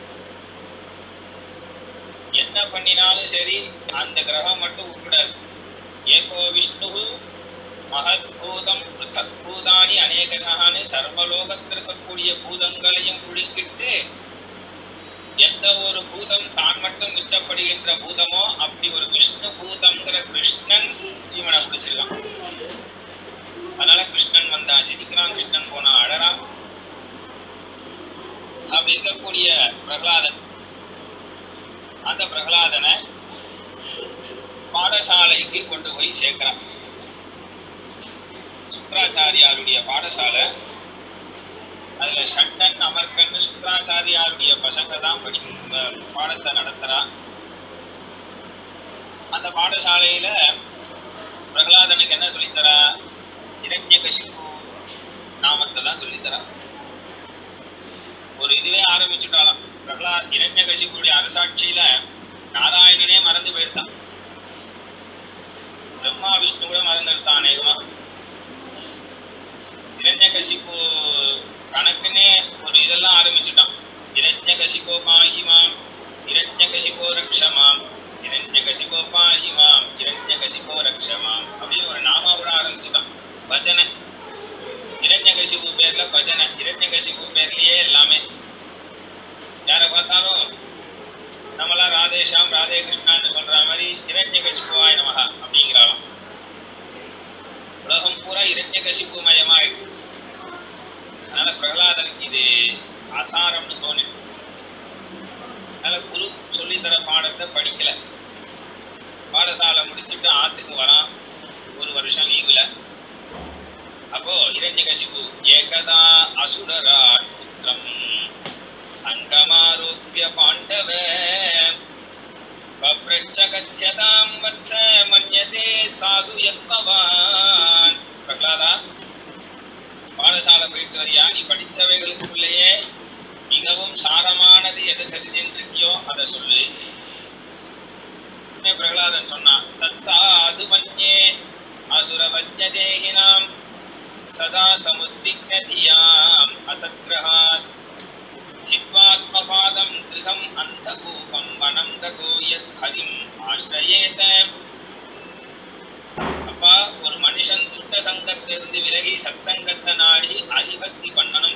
என்ன பண்ணினாலும் சரி அந்த கிரகம் மட்டும் விட்டுடாது ஏகோ விஷ்ணு மகத்பூதம் பிருத்தக் பூதானி அநேகசானு சர்வலோகத்தில் இருக்கக்கூடிய பூதங்களையும் குழுக்கிட்டு எந்த ஒரு பூதம் தான் மட்டும் மிச்சப்படுகின்ற பூதமோ அப்படி ஒரு விஷ்ணு பூதம்ங்கிற கிருஷ்ணன் இவனை பிடிச்சிருக்கான் அதனால கிருஷ்ணன் வந்தா சிரிக்கிறான் கிருஷ்ணன் போனா அழறான் அப்படி இருக்கக்கூடிய பிரகலாதன் அந்த பிரகலாதனை பாடசாலைக்கு கொண்டு போய் சேர்க்கிறான் சுக்கராச்சாரியாருடைய பாடசாலை அதுல சண்டன் அமர்கன் சுக்கராச்சாரியாருடைய பசங்க தான் படி அஹ் பாடத்தை நடத்துறான் அந்த பாடசாலையில பிரகலாதனுக்கு என்ன சொல்லித்தரா இரண்யகசிப்பு நாமத்தை தான் சொல்லித்தரா ஒரு இதுவே ஆரம்பிச்சுட்டாலாம் பிரகலாத் இரண்யகசிப்புடைய அரசாட்சியில நாராயணனே மறந்து போயிருந்தான் பிரம்மா விஷ்ணு கூட மறந்துருத்தான் அநேகமா இரண்யகசிப்பு கணக்குன்னே ஒரு இதெல்லாம் ஆரம்பிச்சுட்டான் இரண்யகசிபோ பாஹிமாம் இரண்யகசிபோ ரக்ஷமாம் இரண்யகசிபோ பாஹிமாம் இரண்யகசிபோ ரக்ஷமாம் அப்படின்னு ஒரு நாமா கூட ஆரம்பிச்சுட்டான் பஜனை இரண்யகசிபு பேர்ல பஜனை இரண்யகசிபு பேர்லயே எல்லாமே யாரை பார்த்தாலும் நம்மளா ராதேஷாம் ராதே கிருஷ்ணான்னு சொல்ற மாதிரி இரண்யகசிபுவாய் நமகா அப்படிங்கிறாலும் உலகம் பூரா இரண்யகசிப்பு மயமாயிடுச்சு அதனால பிரகலாதனுக்கு இது அசாரம்னு தோணு அதனால குரு சொல்லித்தர பாடத்தை படிக்கல பாடசாலை முடிச்சுட்டு ஆத்துக்கு வரான் ஒரு வருஷம் லீவுல அப்போ இரண்யகசிபு ஏகதா அசுரராட் புத்திரம் அங்கமாரோப்பிய பாண்டவ பப்ரச்சகத்யதாம் வத்ச மன்யதே சாது யத்பவான் பிரகலாதா பாடசாலை போயிட்டு வரியா நீ படிச்சவைகளுக்குள்ளேயே மிகவும் சாரமானது எது தெரிஞ்சிருக்கியோ அதை சொல்லு உடனே பிரகலாதன் சொன்னான் தத் சாது மன்யே அசுரவஜ்ய தேகினாம் சதா சமுத்திக்னதியாம் அசத்கிரகாத் ஹித்வாத்மபாதம் திருகம் அந்தகூபம் வனம் தகோ யத் ஹரிம் ஆசிரயேத அப்பா ஒரு மனுஷன் துஷ்ட சங்கத்திலிருந்து விலகி சத் சங்கத்தை நாடி அதிபக்தி பண்ணணும்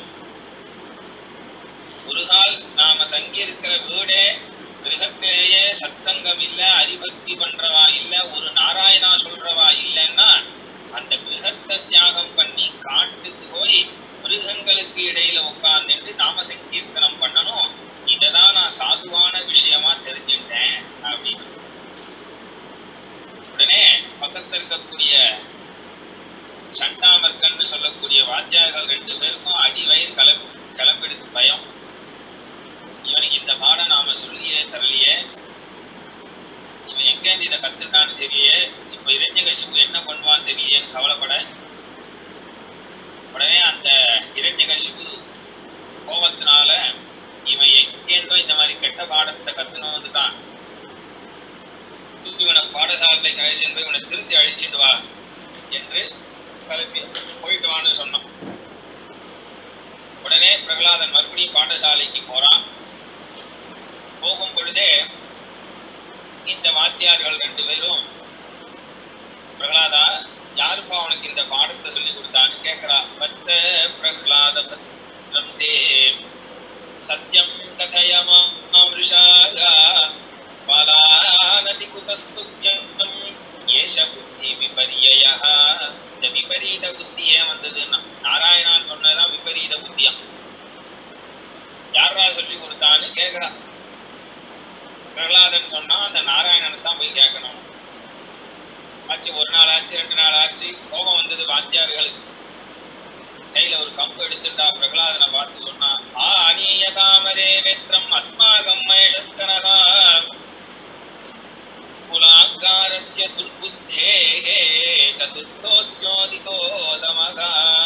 ஒரு கால் நாம தங்கி இருக்கிற வீடே கிரகத்திலேயே சத்சங்கம் இல்ல அரிபக்தி பண்றவா இல்ல ஒரு நாராயணா சொல்றவா இல்லைன்னா அந்த கிரகத்தை தியாகம் பண்ணி காட்டுக்கு போய் மிருகங்களுக்கு இடையில உட்கார்ந்துட்டு நாம சங்கீர்த்தனம் பண்ணணும் இததான் நான் சாதுவான விஷயமா தெரிஞ்சுட்டேன் அப்படின்னு உடனே பக்கத்துல இருக்கக்கூடிய சண்டாமர்கன்னு சொல்லக்கூடிய வாத்தியார்கள் ரெண்டு பேருக்கும் அடி வயிறு கிளம்பி கிளம்பிடுது பயம் இவனுக்கு இந்த பாடம் நாம சொல்லியே தரலையே இவன் எங்கேருந்து இதை கத்துட்டான்னு தெரியலையே இப்ப இரண்யகசிப்பு என்ன பண்ணுவான்னு தெரியலையேன்னு கவலைப்பட உடனே அந்த இரண்யகசிப்பு கோபத்தினால இவன் எங்கேருந்தோ இந்த மாதிரி கெட்ட பாடத்தை கத்துனவன் வந்துட்டான் இவனை பாடசாலை கழிச்சு போய் இவனை திருத்தி அழிச்சிட்டு வா என்று கிளப்பி போயிட்டு வான்னு சொன்னான் உடனே பிரகலாதன் மறுபடியும் பாடசாலைக்கு போறான் போகும் பொழுதே இந்த வாத்தியார்கள் ரெண்டு பேரும் பிரகலாதா யாருப்பா அவனுக்கு இந்த பாடத்தை சொல்லி கொடுத்தான்னு கேட்கிறா வத்ச பிரகலாத பத்ரம் தே சத்யம் கதயமாமிருஷாகா பாலாநதி குதஸ்துத்யம் ஏஷ புத்தி விபரியயः இந்த விபரீத புத்தி ஏன் வந்ததுன்னா நாராயணான் சொன்னதுதான் விபரீத புத்தியம் யாரா சொல்லி கொடுத்தான்னு கேட்கிறான் பிரகலாதன் சொன்னா அந்த நாராயணனை தான் போய் கேட்கணும் ஆச்சு ஒரு நாள் ஆச்சு ரெண்டு நாள் ஆச்சு கோபம் வந்தது வாத்தியார்களுக்கு கையில ஒரு கம்பு எடுத்துட்டா பிரகலாதனை பார்த்து சொன்னா ஆ அநீய தாமரே வேத்திரம் அஸ்மாகம் மயஸ்கனகா குலாங்காரஸ்ய துர்புத்தேः चतुर्थोऽस्योऽधिकोदमः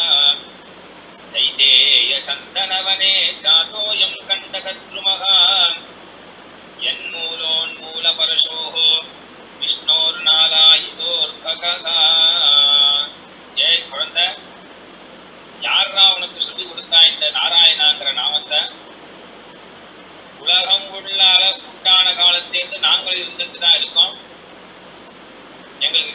दैतेय चन्दनवने जातोऽयं कण्टकद्रुमः यन्मूलोन्मूलपरशोः विष्णोर्नालायितोर्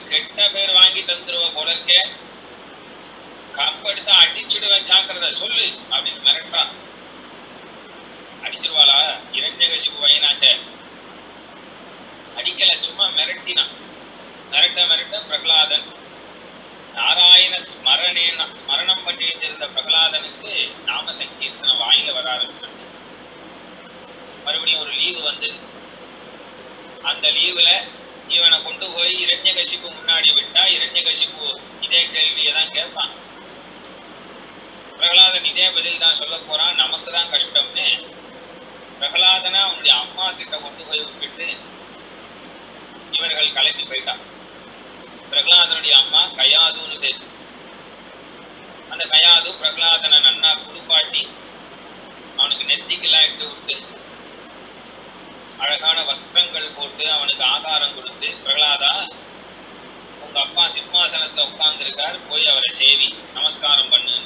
கெட்ட பேர் வாங்கி தந்துருவ போல இருக்க கம்பெடுத்து அடிச்சுடுவேன் ஜாக்கிரதை சொல்லு அப்படின்னு மிரட்டா அடிச்சிருவாளா இரண்யகசிபு பையனாச்சே அடிக்கல சும்மா மிரட்டினான் மிரட்ட மிரட்ட பிரகலாதன் நாராயண ஸ்மரணேன ஸ்மரணம் பண்ணிட்டு இருந்த பிரகலாதனுக்கு நாம சங்கீர்த்தனம் வாயில வர ஆரம்பிச்சிருச்சு மறுபடியும் ஒரு லீவு வந்து அந்த லீவுல இவனை கொண்டு போய் இரண்யகசிப்பு முன்னாடி விட்டா இரண்யகசிப்பு இதே கேள்வியை தான் கேட்பான் பிரகலாதன் இதே பதில் தான் சொல்ல போறான் நமக்கு தான் கஷ்டம்னு பிரகலாதனை அவனுடைய அம்மா கிட்ட கொண்டு போய் விட்டுட்டு இவர்கள் கிளம்பி போயிட்டான் பிரகலாதனுடைய அம்மா கயாதுன்னு பேரு அந்த கயாது பிரகலாதனை நன்னா குளிப்பாட்டி அவனுக்கு நெத்திக்கெல்லாம் இட்டு விட்டு அழகான வஸ்திரங்கள் போட்டு அவனுக்கு ஆகாரம் கொடுத்து பிரகலாதா உங்க அப்பா சிம்மாசனத்துல உட்கார்ந்துருக்கார் போய் அவரை சேவி நமஸ்காரம் பண்ணு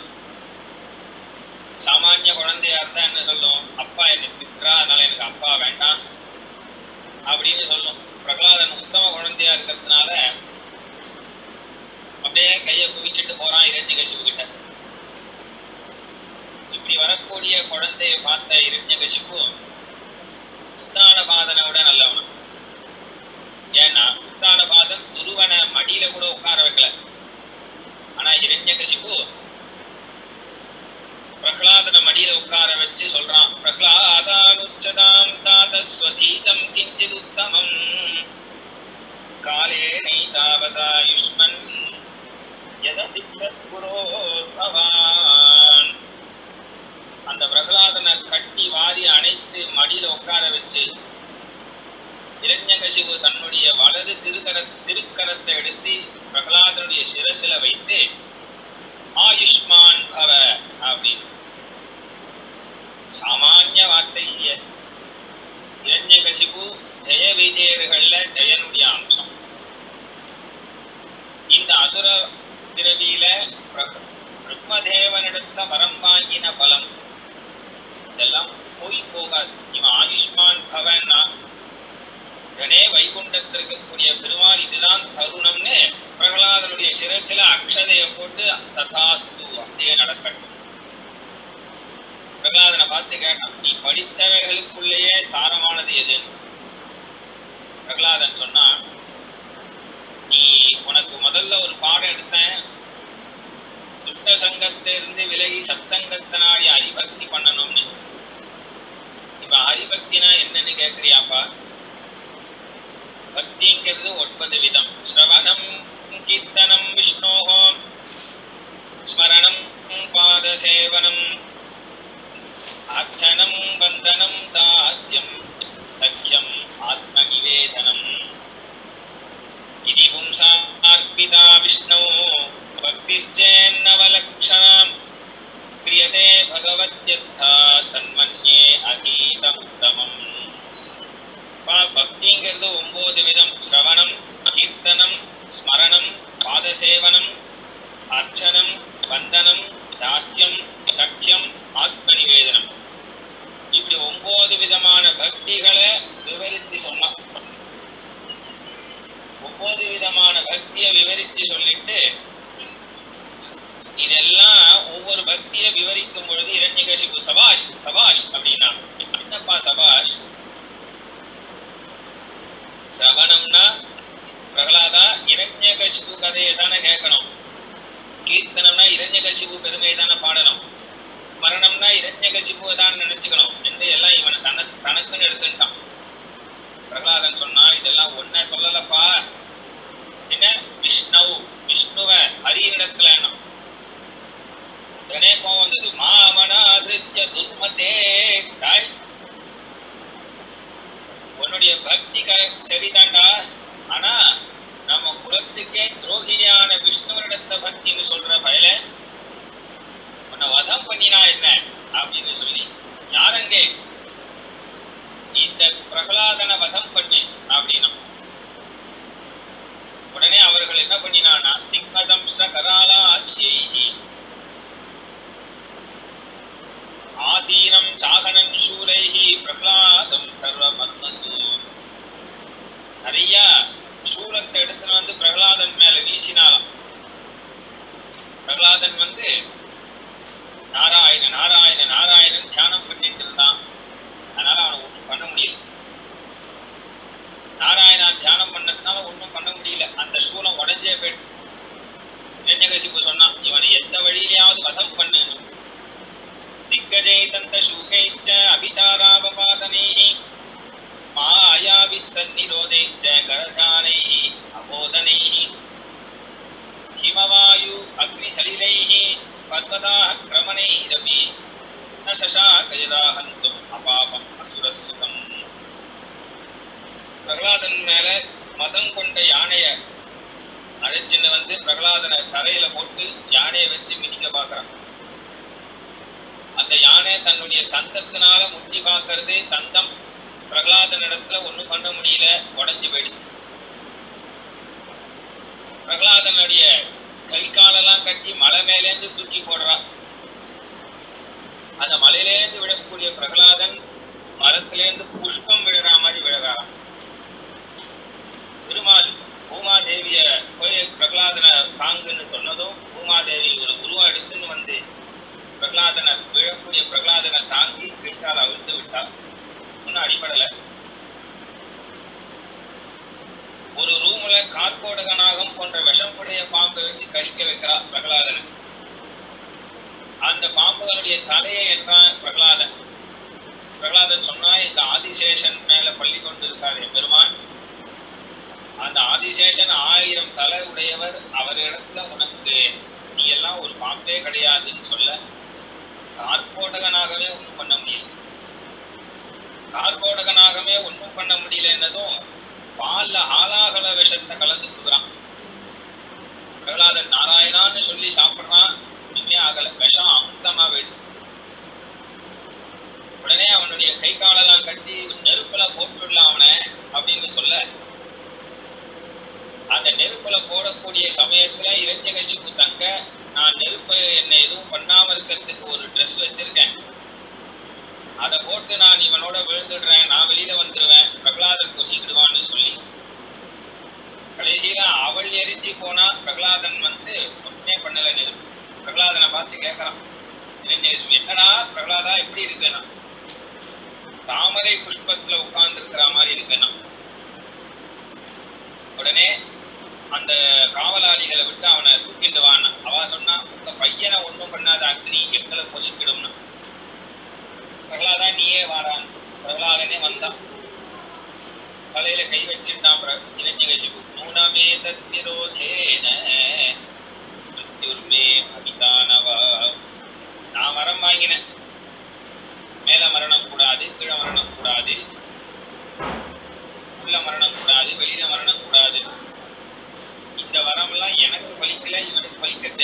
சாமானிய குழந்தையா இருந்தா என்ன சொல்லும் அப்பா என்னை திட்டுறா அதனால எனக்கு அப்பா வேண்டாம் அப்படின்னு சொல்லும் பிரகலாதன் உத்தம குழந்தையா இருக்கிறதுனால அப்படியே கையை குவிச்சிட்டு போறான் இரண்யகசிபு கிட்ட இப்படி வரக்கூடிய குழந்தையை பார்த்த இரண்யகசிபு உத்தான பாதனை விட நல்லவன் ஏன்னா உத்தான பாதன் துருவனை மடியில கூட உட்கார வைக்கல ஆனா இரண்யகசிபு பிரகலாதனை மடியில உட்கார வச்சு சொல்றான் பிரகலாதானுச்சதாம் தாதஸ்வதீதம் கிஞ்சித் உத்தமம் காலே நைதாவதாயுஷ்மன் யதசிக்ஷத் குரோ பவான் அந்த பிரகலாதனை கட்டி வாரி அணைத்து மடியில உட்கார வச்சு இரண்யகசிபு தன்னுடைய வலது திருக்கர திருக்கரத்தை எடுத்து பிரகலாதனுடைய சிரசில வைத்து ஆயுஷ்மான் பவ அப்படின்னு சாமானிய வார்த்தை இல்லையே இரண்யகசிபு ஜெய விஜயர்கள்ல ஜெயனுடைய அம்சம் இந்த அசுர பிறவியில பிர- பிரம்மதேவனிடத்த வரம் வாங்கின பலம் இதெல்லாம் போய் போகாது இவன் ஆயுஷ்மான் பவன்னா உடனே வைகுண்டத்தில் இருக்கக்கூடிய பெருமாள் இதுதான் தருணம்னு பிரகலாதனுடைய சிரசில அக்ஷதையை போட்டு ததாஸ்து அப்படியே நடக்கட்டும் பிரகலாதனை பார்த்து கேட்டான் நீ படித்தவைகளுக்குள்ளேயே சாரமானது எது பிரகலாதன் சொன்னான் நீ உனக்கு முதல்ல ஒரு பாடம் எடுத்தேன் துஷ்ட சங்கத்திலிருந்து விலகி சத்சங்கத்தை நாடி ஹரிபக்தி பண்ணணும்னு இப்ப ஹரிபக்தினா என்னன்னு கேக்குறியாப்பா பக்திங்கிறது ஒன்பது விதம் ஸ்ரவணம் கீர்த்தனம் விஷ்ணோகோ ஸ்மரணம் பாதசேவனம் அர்ச்சனம் வந்தனம் தாஸ்யம் சக்கியம் ஆத்மநிவேதனம் इति पुंसार्पिता विष्णौ भक्तिश्चेन्नवलक्षणाम् क्रियते भगवत्यर्था तन्मन्ये अतीतमुत्तमम् பா- பக்திங்கிறது ஒன்பது விதம் சிரவணம் கீர்த்தனம் ஸ்மரணம் பாதசேவனம் அர்ச்சனம் வந்தனம் தாஸ்யம் சக்கியம் ஆத்ம நிவேதனம் இப்படி ஒன்பது விதமான பக்திகளை விவரித்து சொன்னான் ஒன்பது விதமான பக்தியை விவரிச்சு சொல்லிட்டு இதெல்லாம் ஒவ்வொரு பக்தியை விவரிக்கும் பொழுது இரண்யகசிபு சபாஷ் சபாஷ் அப்படின்னா என்னப்பா சபாஷ் சிரவணம்னா பிரகலாதா இரண்யகசிபு கதையை தானே கேட்கணும் கீர்த்தனம்னா இரண்யகசிபு பெருமையை தானே பாடணும் ஸ்மரணம்னா இரண்யகசிபுவை தான் நினைச்சுக்கணும் என்று எல்லாம் இவனை தன தனக்குன்னு எடுத்துட்டான் பிரகலாதன் சொன்னா இதெல்லாம் ஒன்ன சொல்லலப்பா என்ன விஷ்ணு விஷ்ணுவ ஹரியிடத்துல உடனே கோவம் வந்தது மாமனாதிருத்திய துர்மதே தாய் உன்னுடைய பக்தி க சரிதான்டா ஆனா நம்ம குலத்துக்கே துரோகியான விஷ்ணுவனிடத்த பக்தின்னு சொல்ற பயல கஜதாஹந்தும் அபாபம் அசுரசுகம் பிரகலாதன் மேல மதம் கொண்ட யானைய அழைச்சின்னு வந்து பிரகலாதனை தரையில போட்டு யானையை வச்சு மிதிக்க பார்க்கறான் அந்த யானை தன்னுடைய தந்தத்தினால முட்டி பார்க்கறது தந்தம் பிரகலாதன் இடத்துல ஒண்ணும் பண்ண முடியல உடைஞ்சு போயிடுச்சு பிரகலாதனுடைய கை காலெல்லாம் கட்டி மலை மேலேந்து தூக்கி போடுறான் அந்த மலையிலேந்து விழக்கூடிய பிரகலாதன் மரத்திலேந்து புஷ்பம் விழுற மாதிரி விழுறான் திருமால் பூமாதேவிய போய் பிரகலாதனை தாங்குன்னு சொன்னதும் பூமாதேவி ஒரு உருவம் எடுத்துன்னு வந்து பிரகலாதனை விழக்கூடிய பிரகலாதனை தாங்கி கைக்கால் அவிழ்த்து விட்டார் ஒன்னும் அடிபடல ஒரு ரூம்ல கார்கோடகனாகம் போன்ற விஷமுடைய பாம்பை வச்சு கடிக்க வைக்கிறா பிரகலாதனை அந்த பாம்புகளுடைய தலையை என்றான் பிரகலாதன் பிரகலாதன் சொன்னா இந்த ஆதிசேஷன் மேல பள்ளி கொண்டு இருக்காரு பெருமான் அந்த ஆதிசேஷன் ஆயிரம் தலை உடையவர் அவரிடத்துல உனக்கு நீ எல்லாம் ஒரு பாம்பே கிடையாதுன்னு சொல்ல கார்கோடகனாகவே ஒண்ணும் பண்ண முடியல கார்கோடகனாகவே ஒண்ணும் பண்ண முடியல என்னதும் பால்ல ஆலாகல விஷத்தை கலந்து கொடுக்குறான் பிரகலாதன் நாராயணான்னு சொல்லி சாப்பிடுறான் ஒண்ணுமே ஆகல விஷம் அமுத்தமா போயிடுது உடனே அவனுடைய கை காலெல்லாம் கட்டி நெருப்புல போட்டுடலாம் அவனை அப்படின்னு சொல்ல அந்த நெருப்புல போடக்கூடிய சமயத்துல இளைஞகசிப்பு தங்க நான் நெருப்பு என்னை எதுவும் பண்ணாம இருக்கிறதுக்கு ஒரு ட்ரெஸ் வச்சிருக்கேன் அதை போட்டு நான் இவனோட விழுந்துடுறேன் நான் வெளியில வந்துடுவேன் பிரகலாதன் கொசிக்கிடுவான்னு சொல்லி கடைசியில அவள் எரிஞ்சு போனா பிரகலாதன் வந்து ஒன்னே பண்ணல நெருப்பு பிரகலாதனை பார்த்து கேட்கறான் இளைஞகசிப்பு என்னடா பிரகலாதா எப்படி இருக்குன்னா தாமரை புஷ்பத்துல உட்கார்ந்து இருக்கிற மாதிரி இருக்குன்னா உடனே அந்த காவலாளிகளை விட்டு அவனை தூக்கிட்டு வான்னு அவ சொன்னா உங்க பையனை ஒண்ணும் பண்ணாத அக்னி எங்களை பொசிக்கிடும்னு பிரகலாதா நீயே வாடான் பிரகலாதனே வந்தான் தலையில கை வச்சுட்டான் இளைஞகசிப்பு நூனமே தத்திரோதேன மிருத்யுர்மே அபிதானவா நான் வரம் வாங்கினேன் மேல மரணம் கூடாது கீழ மரணம் கூடாது உள்ள மரணம் கூடாது வெளியில மரணம் கூடாது இந்த வரமெல்லாம் எனக்கு பலிக்கல இவனுக்கு பலிக்கத்தே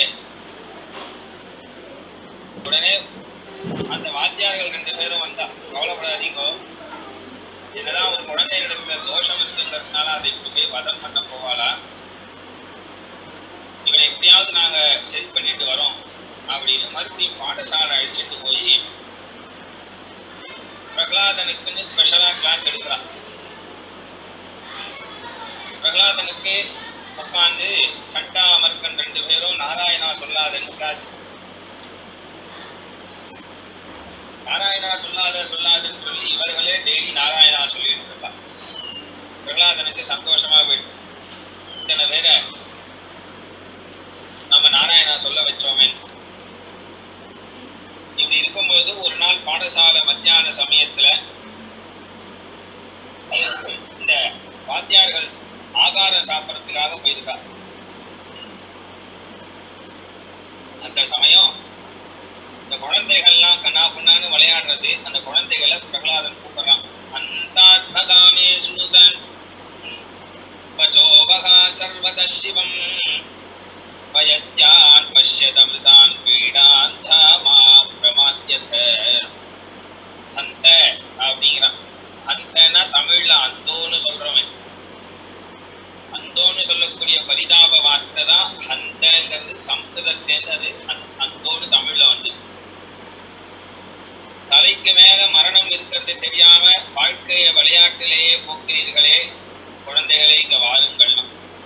உடனே அந்த வாத்தியார்கள் ரெண்டு பேரும் வந்தா கவலைப்படாதீங்க என்னதான் ஒரு குழந்தைகளுக்கு தோஷம் இருக்குங்கிறதுனால அதை இப்படி போய் வதம் பண்ண போவாளா இவனை எப்படியாவது நாங்க சரி பண்ணிட்டு வரோம் அப்படின்னு மறுபடியும் பாடசாலை அழைச்சிட்டு போய் பிரகலாதனுக்குன்னு ஸ்பெஷலா கிளாஸ் எடுக்கிறான் பிரகலாதனுக்கு உட்கார்ந்து சண்டா அமர்க்கன் ரெண்டு பேரும் நாராயணா சொல்லாதன்னு கிளாஸ் நாராயணா சொல்லாத சொல்லாதுன்னு சொல்லி இவர்களே டெய்லி நாராயணா சொல்லிட்டு இருப்பான் பிரகலாதனுக்கு சந்தோஷமா போயிட்டு இத்தனை பேரை நம்ம நாராயணா சொல்ல வச்சோமே இப்படி இருக்கும்போது ஒரு நாள் பாடசாலை மத்தியான சமயத்துல இந்த வாத்தியார்கள் ஆகாரம் சாப்பிடறதுக்காக போயிருக்கா அந்த சமயம் இந்த குழந்தைகள்லாம் கண்ணா புண்ணான்னு விளையாடுறது அந்த குழந்தைகளை பிரகலாதன் கூப்பிடுறான் அந்தாத்மதாமே சுனுதன் பச்சோபகா சர்வத சிவம் வயஸ்யான் பஷ்யதமிருதான் பீடான் தாமா பிரமாத்தியத அந்த அப்படிங்கிறான் அந்தனா தமிழ்ல அந்தோன்னு சொல்றவன் அந்தோன்னு சொல்லக்கூடிய பரிதாப வார்த்தை தான் அந்தங்கிறது சம்ஸ்கிருதத்திலேருந்து அது அந்- அந்தோன்னு தமிழ்ல வந்து தலைக்கு மேல மரணம் இருக்கிறது தெரியாம வாழ்க்கைய விளையாட்டிலேயே போக்குறீர்களே குழந்தைகளே இங்க வாருங்கள்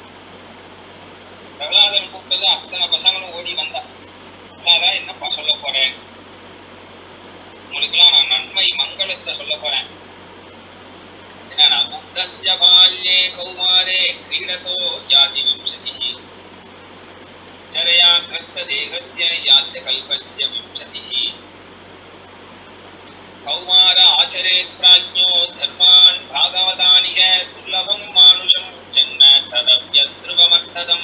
பிரகலாதன் கூப்பிட்டது அத்தனை பசங்களும் ஓடி வந்தா பிரகலாதா என்னப்பா சொல்ல போறேன் உங்களுக்கெல்லாம் நான் நன்மை மங்களத்தை சொல்ல போறேன் என்னன்னா முக்தஸ்ய பால்யே கௌமாரே கிரீடதோ யாதி விம்சதிः चरया ग्रस्तदेहस्य यात्य कल्पस्य विंशतिः कौमार आचरेत् प्राज्ञो धर्मान् भागवतानिह दुर्लभं मानुषं जन्म तदप्यध्रुवमर्थदम्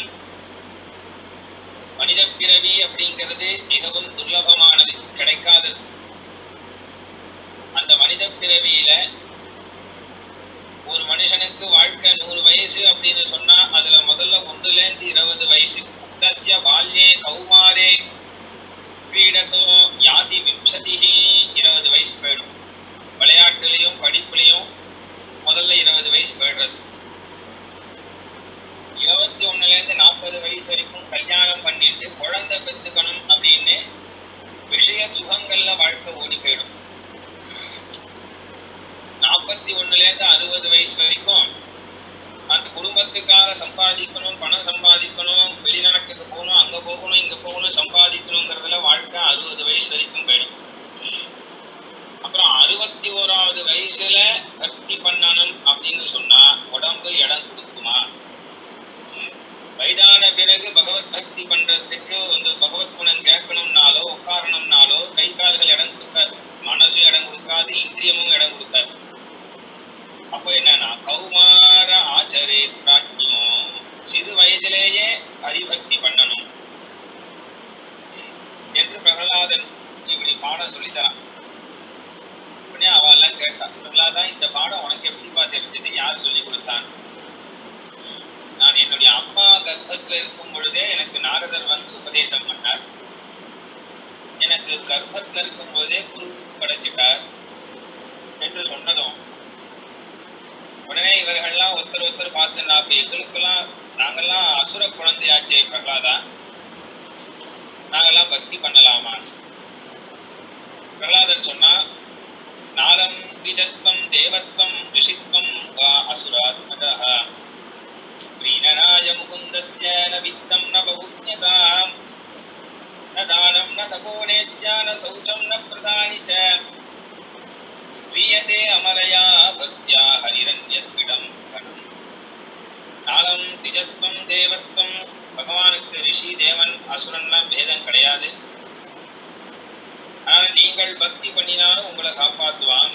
மனித பிறவி அப்படிங்கிறது மிகவும் துர்லபமானது கிடைக்காதது மனித பிறவியில ஒரு மனுஷனுக்கு வாழ்க்கை நூறு வயசு அப்படின்னு சொன்னா அதுல முதல்ல ஒண்ணுல இருந்து இருபது வயசு முக்தஸ்ய பால்யே கௌமாரே கிரீடத்தோ யாதி விம்சதிஹி இருபது வயசு போயிடும் விளையாட்டுலயும் படிப்புலயும் முதல்ல இருபது வயசு போயிடுறது இருபத்தி ஒண்ணுல இருந்து நாற்பது வயசு வரைக்கும் கல்யாணம் பண்ணிட்டு குழந்தை பெத்துக்கணும் அப்படின்னு விஷய சுகங்கள்ல வாழ்க்கை ஓடி போயிடும் நாற்பத்தி ஒண்ணுல இருந்து அறுபது வயசு வரைக்கும் அந்த குடும்பத்துக்காக சம்பாதிக்கணும் பணம் சம்பாதிக்கணும் வெளிநாட்டுக்கு போகணும் அங்க போகணும் இங்க போகணும் சம்பாதிக்கணுங்கிறதுல வாழ்க்கை அறுபது வயசு வரைக்கும் போயிடும் அப்புறம் அறுபத்தி ஓராவது வயசுல பக்தி பண்ணணும் அப்படின்னு சொன்னா உடம்பு இடம் கொடுக்குமா வயதான பிறகு பகவத் பக்தி பண்றதுக்கு வந்து பகவத் குணம் கேட்கணும்னாலோ உட்காரணும்னாலோ கை கால்கள் இடம் கொடுக்காது மனசு இடம் கொடுக்காது இந்திரியமும் இடம் கொடுக்காது அப்போ என்னன்னா கௌமார ஆச்சரே பிராஜ்யம் சிறு வயதிலேயே ஹரிபக்தி பண்ணணும் என்று பிரகலாதன் இப்படி பாடம் சொல்லித்தரான் உடனே அவெல்லாம் கேட்டா பிரகலாதா இந்த பாடம் உனக்கு எப்படிப்பா தெரிஞ்சது யார் சொல்லி கொடுத்தான் நான் என்னுடைய அம்மா கர்ப்பத்துல இருக்கும் பொழுதே எனக்கு நாரதர் வந்து உபதேசம் பண்ணார் எனக்கு கர்ப்பத்துல இருக்கும் போதே குரு படைச்சிட்டார் என்று சொன்னதும் உடனே இவர்கள்லாம் ஒருத்தர் ஒருத்தர் பார்த்து நான் அப்ப எங்களுக்கெல்லாம் நாங்கெல்லாம் அசுர குழந்தையாச்சே பிரகலாதா நாங்கெல்லாம் பக்தி பண்ணலாமா பிரகலாதன் சொன்னா நாலம் திஜத்வம் தேவத்வம் ரிஷித்வம் வா அசுராத்மதः प्रीणनाय मुकुन्दस्य न वित्तं न बहुज्ञताम् न दानं न तपो नेत्या न शौचं न प्रदानि च क्रियते अमरया भक्त्या हरिरन्यद्विडम् घनम् நாளம் திஜத்வம் தேவத்வம் பகவானுக்கு ரிஷி தேவன் அசுரன்லாம் பேதம் கிடையாது ஆனால் நீங்கள் பக்தி பண்ணினாலும் உங்களை காப்பாத்துவான்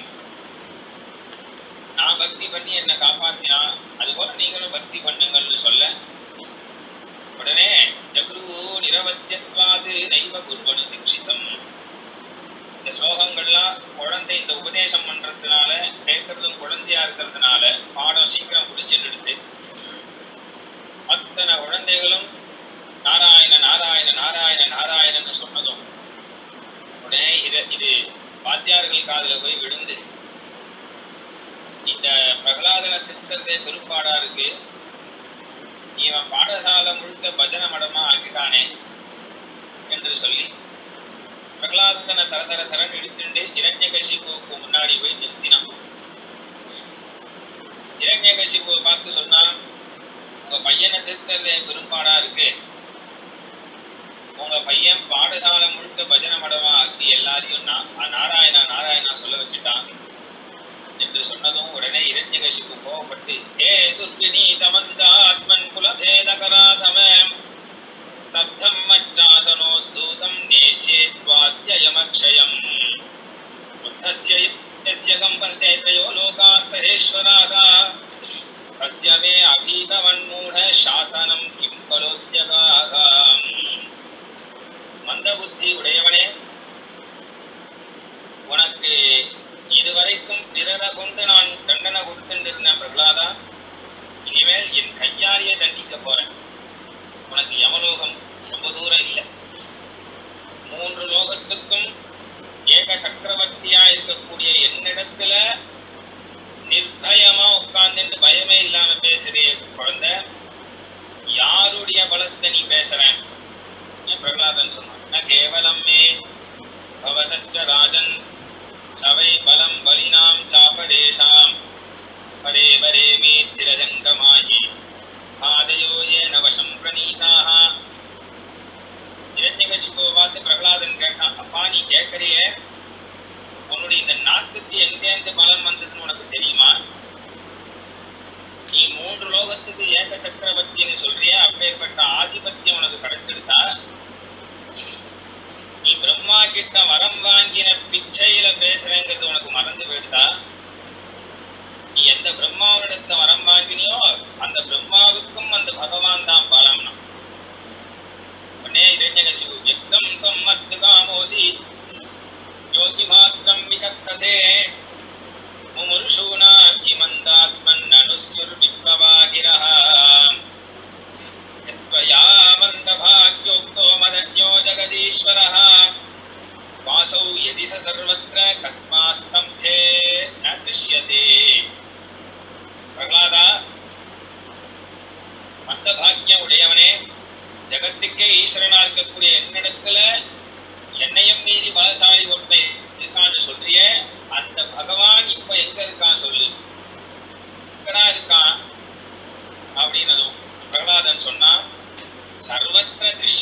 நான் பக்தி பண்ணி என்ன காப்பாத்தினா அதுபோல நீங்களும் பக்தி பண்ணுங்கள்னு சொல்ல உடனே ஜக்ரு நிரவத்தியத்வாது நைவ குர்வனு சிக்ஷிதம் இந்த ஸ்லோகங்கள்லாம் குழந்தை இந்த உபதேசம் பண்றதுனால கேட்கறதும் குழந்தையா இருக்கிறதுனால பாடம் சீக்கிரம் பிடிச்சுன்னு எடுத்து அத்தனை குழந்தைகளும் நாராயண நாராயண நாராயண நாராயணன்னு சொன்னதும் உடனே இது இது வாத்தியார்கள் காதுல போய் விழுந்து இந்த பிரகலாதன திருத்தத்தை பெரும்பாடா இருக்கு இவன் பாடசாலை முழுக்க பஜன மடமா ஆக்கிட்டானே என்று சொல்லி பிரகலாதனை தர தர தரன்னு இழுத்துண்டு இரண்யகசிபுவுக்கு முன்னாடி போய் நிறுத்தினான் இரண்யகசிபுவை பார்த்து சொன்னான் உங்க பையனை திருத்தத்தை பெரும்பாடா இருக்கு உங்க பையன் பாடசாலை முழுக்க பஜன மடமா ஆக்கி எல்லாரையும் நா- நாராயணா நாராயணா சொல்ல வச்சுட்டான் என்று சொன்னதும் உடனே இரண்யகசிப்பு கோபப்பட்டு ஹே துர்விநீதமந்தாத்மன் குலபேதகராதமம் ஸ்தப்தம் மச்சாசனோத்தூதம் நேஷ்யேத்வாத்யயமக்ஷயம் புத்தஸ்ய यस्य कम्पन्ते त्रयो लोकाः सहेश्वराः तस्य मे अभीतवन्मूढ शासनं किं करोत्यगाः மந்தபுத்தி உடையவனே உனக்கு இதுவரைக்கும் பிறரை கொண்டு நான் தண்டனை கொடுத்துருந்தேன் பிரகலாதா இனிமேல் என் கையாலேயே தண்டிக்க போறேன் உனக்கு யமலோகம் ரொம்ப தூரம் இல்லை மூன்று லோகத்துக்கும் ஏக சக்கரவர்த்தியா இருக்கக்கூடிய என்னிடத்துல நிர்பயமா உட்கார்ந்து பயமே இல்லாம பேசுறே குழந்தை யாருடைய பலத்தை நீ பேசுறேன் பிரகலாதன் சொன்னான் ந கேவலம் மே பவதஸ்ச ராஜன் சவை பலம் பலினாம் சாபதேஷாம் பரே பரே மே ஸ்திரஜங்கமாயி பாதயோ ஏன வசம் பிரணீதாக இரண்யகசிபுவை பார்த்து பிரகலாதன் கேட்டான் அப்பா நீ கேட்கறியே உன்னுடைய இந்த நாட்டுக்கு எங்கேருந்து பலம் வந்ததுன்னு உனக்கு தெரியுமா நீ மூன்று லோகத்துக்கு ஏக சக்கரவர்த்தின்னு சொல்றிய அப்பேற்பட்ட ஆதிபத்தியம் உனக்கு கிடைச்சிருந்தா நீ பிரம்மா கிட்ட வரம் வாங்கின பித்த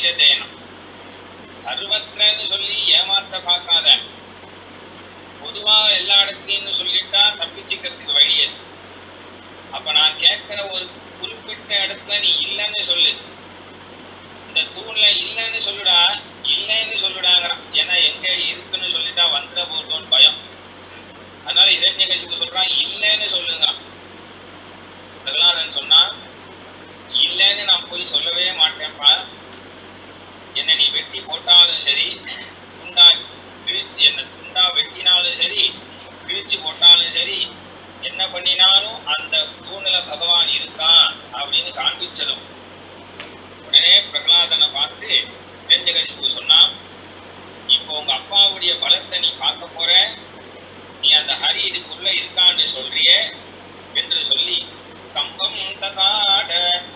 பிரத்யதேனம் சர்வத்திரன்னு சொல்லி ஏமாத்த பார்க்காத பொதுவா எல்லா இடத்துலயும் சொல்லிட்டா தப்பிச்சுக்கிறதுக்கு வழி அது அப்ப நான் கேட்கிற ஒரு குறிப்பிட்ட இடத்துல நீ இல்லைன்னு சொல்லு இந்த தூண்ல இல்லைன்னு சொல்லுடா இல்லைன்னு சொல்லுடாங்கிறான் ஏன்னா எங்க இருக்குன்னு சொல்லிட்டா வந்துட போறோம்னு பயம் அதனால இரண்யகசிப்பு சொல்றான் இல்லைன்னு சொல்லுங்கிறான் பிரகலாதன் சொன்னா இல்லைன்னு நான் போய் சொல்லவே மாட்டேன்ப்பா என்ன நீ வெட்டி போட்டாலும் சரி துண்டா கிழிச்சு என்ன துண்டா வெட்டினாலும் சரி கிழிச்சு போட்டாலும் சரி என்ன பண்ணினாலும் அந்த தூணுல பகவான் இருக்கான் அப்படின்னு காண்பிச்சதும் உடனே பிரகலாதனை பார்த்து வெஞ்சகசிப்பு சொன்னான் இப்போ உங்க அப்பாவுடைய பலத்தை நீ பார்க்க போற நீ அந்த ஹரி இதுக்குள்ள இருக்கான்னு சொல்றியே என்று சொல்லி ஸ்தம்பம் தகாட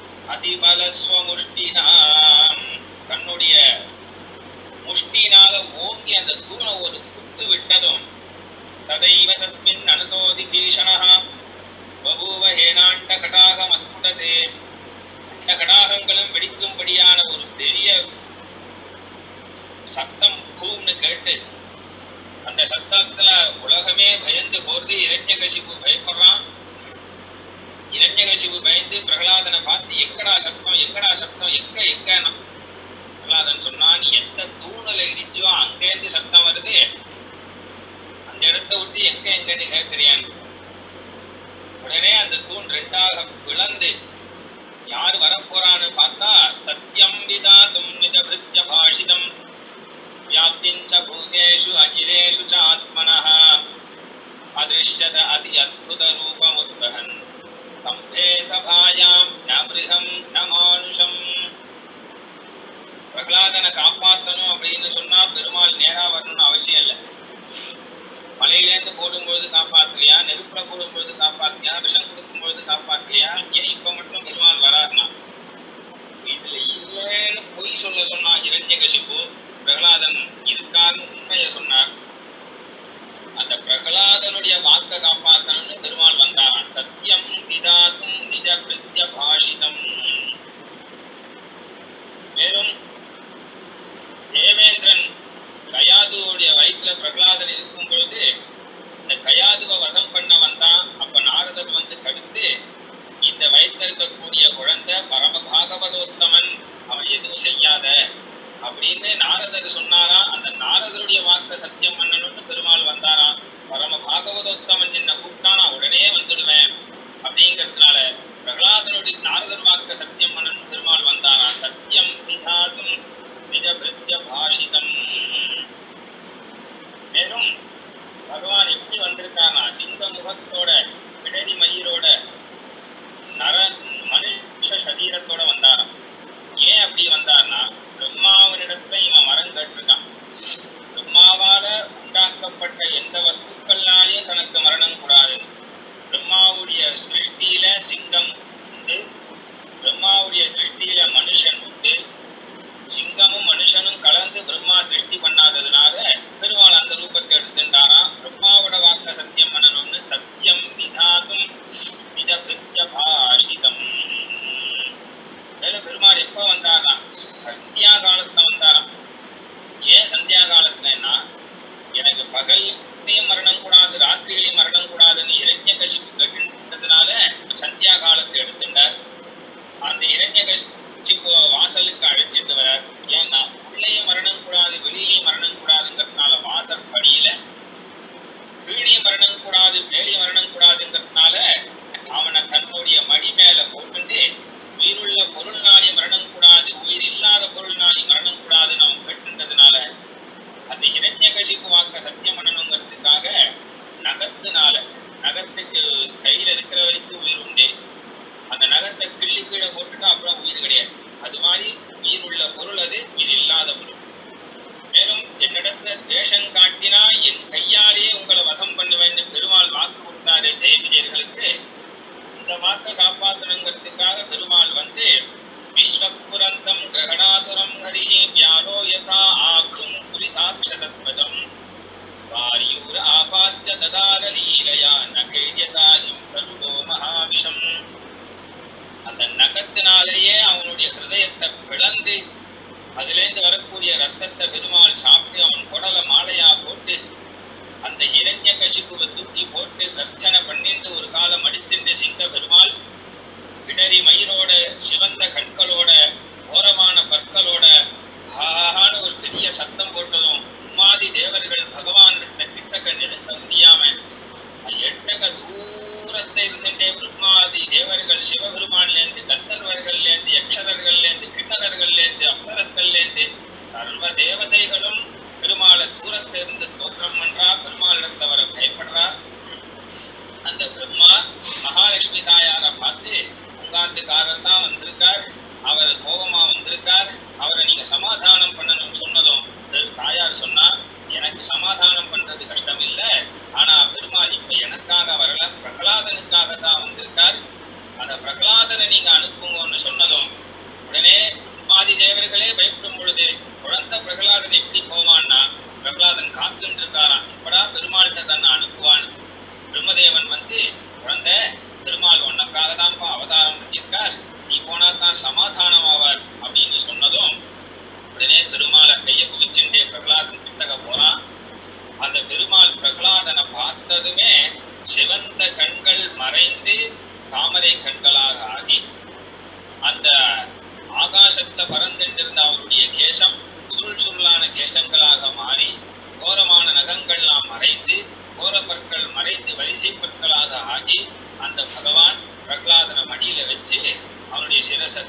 அதிபலஸ்வமுஷ்டினாம் தன்னுடைய முஷ்டினால ஓங்கி அந்த தூணை ஒரு குத்து விட்டதும் ததைவ தஸ்மின் அனுதோதி பீஷணः பபூவ ஹேனாண்ட கடாகம் அஸ்புடதே அண்ட கடாகங்களும் வெடிக்கும்படியான ஒரு பெரிய சத்தம் பூம்னு கேட்டு அந்த சத்தத்துல உலகமே பயந்து போறது இரண்யகசிப்பு பயப்படுறான் இரண்யகசிப்பு பயந்து பிரகலாதனை பார்த்து எங்கடா சத்தம் எங்கடா சத்தம் எங்க எங்கன்னா பிரகலாதன் சொன்னான் நீ எந்த தூணுல இடிச்சியோ அங்கேருந்து சத்தம் வருது அந்த இடத்த விட்டு எங்க எங்கன்னு கேட்கிறியான் உடனே அந்த தூண் ரெண்டாக பிளந்து யார் வரப்போறான்னு பார்த்தா சத்தியம் விதாதும் நிஜ பிருத்ய பாஷிதம் வியாப்திஞ்ச பூதேஷு அகிலேஷு ச ஆத்மனः அதிருஷ்யத அதி அத்புத ரூபமுத்வகன் ஸ்தம்பே சபாயாம் ந மிருகம் ந மானுஷம் பிரகலாதனை காப்பாத்தணும் அப்படின்னு சொன்னா பெருமாள் நேரா வரணும்னு அவசியம் இல்லை மலையிலேருந்து போடும்பொழுது காப்பாத்தலையா நெருப்புல போடும்பொழுது காப்பாத்தியா விஷம் கொடுக்கும்பொழுது காப்பாத்தியா ஏன் இப்ப மட்டும் பெருமாள் வராருனா இதுல இல்லைன்னு பொய் சொல்ல சொன்னா இரண்யகசிப்பு பிரகலாதன் இருக்காருன்னு உண்மையை சொன்னார் அந்த பிரகலாதனுடைய வாக்க காப்பாத்தணும்னு பெருமாள் வந்தாராம் சத்தியம் விதாத்தும் நிஜ பிரத்ய பாஷிதம் மேலும்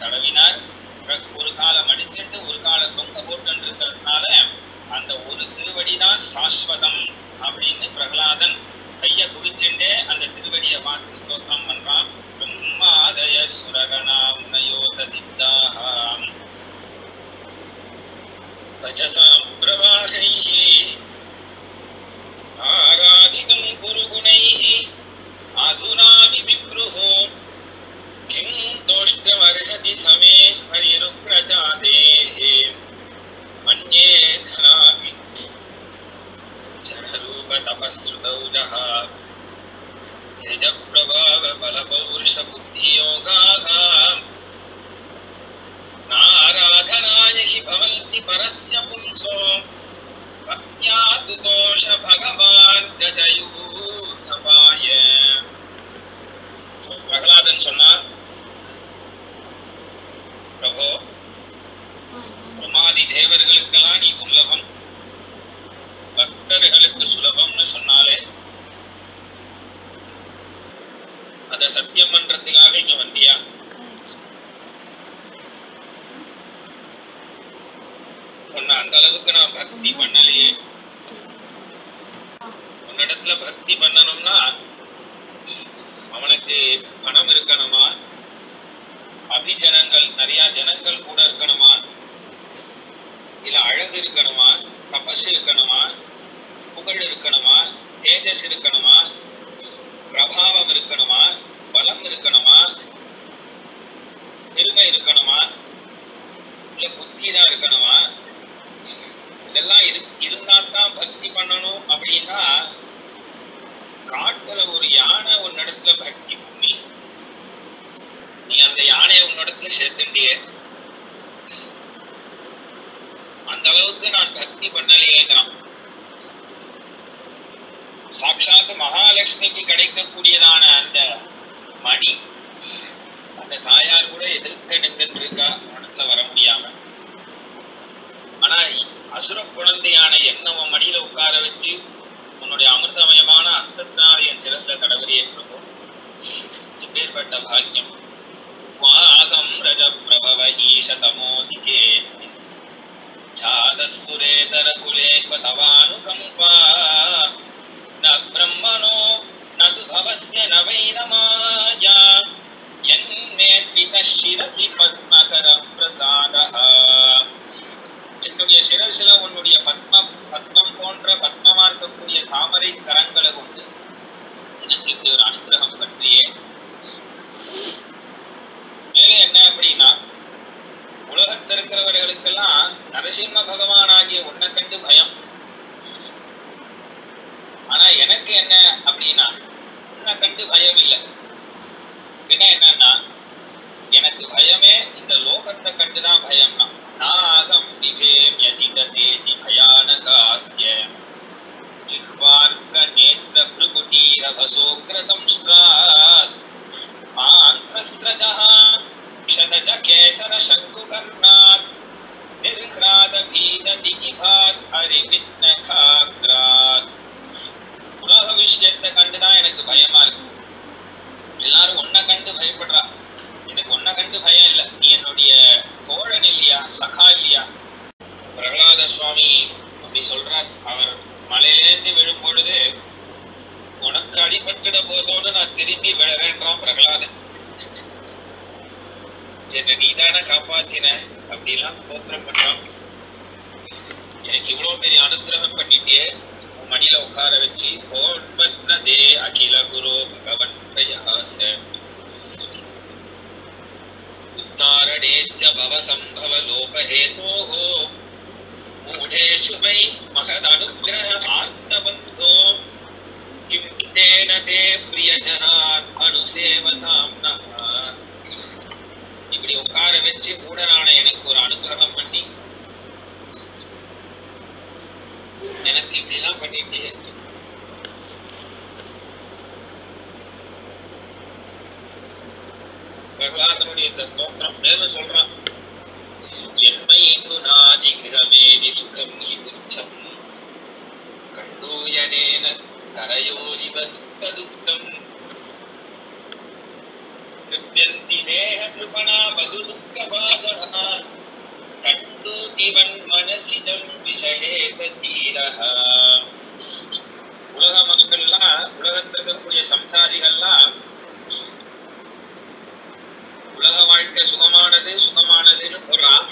தடவினார் பிறகு ஒரு காலை மடிச்சிட்டு ஒரு காலை தொங்க போட்டு இருக்கிறதுனால அந்த ஒரு திருவடி தான் சாஸ்வதம் அப்படின்னு பிரகலாதன் கைய குவிச்சுட்டே அந்த திருவடியை பார்த்து ஸ்தோத்திரம் பண்றான் பிரம்மாதய சுரகணா முனயோத சித்தாஹாம் வச்சசாம் பிரவாகைः ஆராதிகம் குருகுணைः अधुनापि विप्रुः किं दोष्टमर्हति समे हरिरुग्रजातेः मन्ये धनापि जनरूपतपःश्रुतौजः तेजप्रभावबलपौरुषबुद्धियोगाः नाराधनाय हि भवन्ति परस्य पुंसो भक्त्या तु दोष भगवान् गजयूथपाय பிரகலாதன் சொன்னார் பிரபோ பிரமாதி தேவர்களுக்கெல்லாம் நீ துர்லபம் பக்தர்களுக்கு சுலபம்னு சொன்னாலே அத சத்தியம் பண்றதுக்காக இங்க வந்தியா உன்னை அந்த அளவுக்கு நான் பக்தி பண்ணலையே உன்னிடத்துல பக்தி பண்ணணும்னா அவனுக்கு பணம் இருக்கணுமா அபிஜனங்கள் நிறைய ஜனங்கள் கூட இருக்கணுமா இல்ல அழகு இருக்கணுமா தபஸ் இருக்கணுமா புகழ் இருக்கணுமா தேஜஸ் இருக்கணுமா பிரபாவம் இருக்கணுமா பலம் இருக்கணுமா பெருமை இருக்கணுமா இல்ல புத்தி தான் இருக்கணுமா இதெல்லாம் இரு இருந்தா தான் பக்தி பண்ணணும் அப்படின்னா காட்டுல ஒரு யானை உன்னிடத்துல பக்தி பண்ணி நீ அந்த யானையை உன்னிடத்துல சேர்த்துட்டியே அந்த அளவுக்கு நான் பக்தி பண்ணலையேங்கிறான் சாட்சாத் மகாலட்சுமிக்கு கிடைக்கக்கூடியதான அந்த மணி அந்த தாயார் கூட எதிர்க்க நின்று இருக்கா மனசுல வர முடியாம ஆனா அசுர குழந்தையான என்னவன் மடியில உட்கார வச்சு உன்னுடைய அமிர்தமயமான அஸ்தத்தினால் என் சிரஸ்ல கடவுளே பிரபு இப்பேற்பட்ட பாக்கியம் வாகம் ரஜ பிரபவ ஈஷ தமோதிகேஸ்மி ஜாதஸ்துரேதர குலே தவானுகம்பா ந பிரம்மணோ நது பவஸ்ய நவைன மாயா என்மேத்விக சிரசி பத்மகர பிரசாதः என்னுடைய சிரசில உன்னுடைய பத்ம பத்மம் போன்ற பத்மமா இருக்கக்கூடிய தாமரை கரங்களை கொண்டு எனக்கு இப்படி ஒரு அனுகிரகம் பற்றியே மேலே என்ன அப்படின்னா உலகத்தில் இருக்கிறவர்களுக்கெல்லாம் நரசிம்ம பகவான் ஆகிய உன்னை கண்டு பயம் ஆனா எனக்கு என்ன அப்படின்னா உன்னை கண்டு பயம் இல்லை என்ன என்னன்னா எனக்கு பயமே இந்த லோகத்தை கண்டுதான் பயம்னா நாகம் விவேம் யஜிததேதி பயானகாஸ்ய ஜிஹ்வார்க்க நேத்ர பிருகுட்டீரவசோக்ரதம் ஸ்ராத் ஆந்திரஸ்ரஜः क्षतज केसर शङ्कुकर्णात् निर्ह्राद भीत दिगिभात् हरिवित्नखाग्रात् உலக விஷயத்தை கண்டுதான் எனக்கு பயமா இருக்கு எல்லாரும் உன்னை கண்டு பயப்படுறா எனக்கு உன்னை கண்டு பயம் இல்லை நீ என்னுடைய தோழன் இல்லையா சகா இல்லையா பிரகலாத சுவாமி அப்படி சொல்றார் அவர் மலையிலேந்து விழும் பொழுது உனக்கு அடிபட்டுட போதோடு நான் திரும்பி விழறேன்றான் பிரகலாதன் என்ன நீதானே காப்பாத்தின அப்படிலாம் ஸ்தோத்திரம் பண்றான் எனக்கு இவ்வளவு பெரிய அனுகிரகம் பண்ணிட்டே உன் மடியில உட்கார வச்சு கோண்பத்னதே அகில குரு பகவன் பிரயாச उद्धारणेस्य भवसम्भवलोपहेतोः मूढेषु वै महदनुग्रह आर्तबन्धो किं तेन ते प्रियजनान् अनुसेवताम्नः இப்படி உட்கார வச்சு மூடனான எனக்கு ஒரு அனுகிரகம் பண்ணி எனக்கு இப்படி எல்லாம் பண்ணிட்டே பிரகலாதனுடைய இந்த ஸ்தோத்திரம் மேலும் சொல்றான் என்மை துநாதி கிரகமேதி சுகம் ஹி துச்சம் கண்டூயனேன கரையோரிவ துக்க துக்கம் கிருப்யந்தி தேக கிருபணா பகு துக்க சகேத தீரஹ உலக மக்கள்லாம் உலகத்தில் இருக்கக்கூடிய சம்சாரிகள்லாம் உலக வாழ்க்கை சுகமானது சுகமானதுன்னு போடுறான்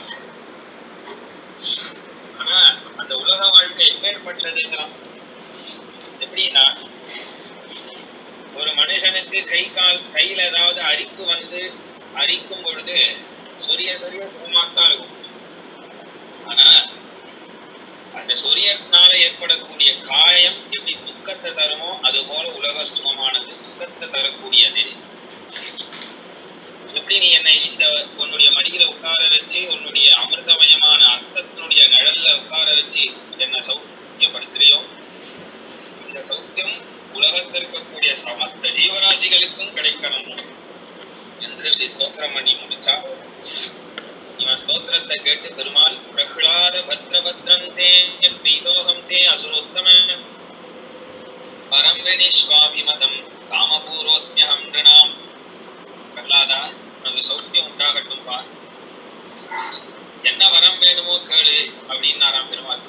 ஆனா அந்த உலக வாழ்க்கை எப்பேற்பட்டதுங்கிறான் எப்படின்னா ஒரு மனுஷனுக்கு கை கால் கையில ஏதாவது அரிப்பு வந்து அரிக்கும் பொழுது சொரிய சொரிய சுகமாத்தான் இருக்கும் ஆனா அந்த சொரியத்தினால ஏற்படக்கூடிய காயம் எப்படி துக்கத்தை தருமோ அது போல உலக சுகமானது துக்கத்தை தரக்கூடியது எப்படி நீ என்னை இந்த உன்னுடைய மடியில உட்கார வச்சு உன்னுடைய அமிர்தமயமான அஸ்தத்தினுடைய நிழல்ல உட்கார வச்சு என்னை சௌக்கியப்படுத்துறியோ இந்த சௌக்கியம் உலகத்தில் இருக்கக்கூடிய சமஸ்த ஜீவராசிகளுக்கும் கிடைக்கணும் என்று இப்படி ஸ்தோத்திரம் பண்ணி முடிச்சா இவன் ஸ்தோத்திரத்தை கேட்டு பெருமாள் பிரஹ்லாத பத்ர பத்ரம் தே பிரீதோகம் தே அசுரோத்தம பரம் வினிஸ்வாபிமதம் காமபூரோஸ்மியகம் நிருணாம் பிரஹ்லாதா உனக்கு சௌக்கியம் உண்டாகட்டும் பா என்ன வரம் வேணுமோ கேளு அப்படின்னாராம் பெருமாள்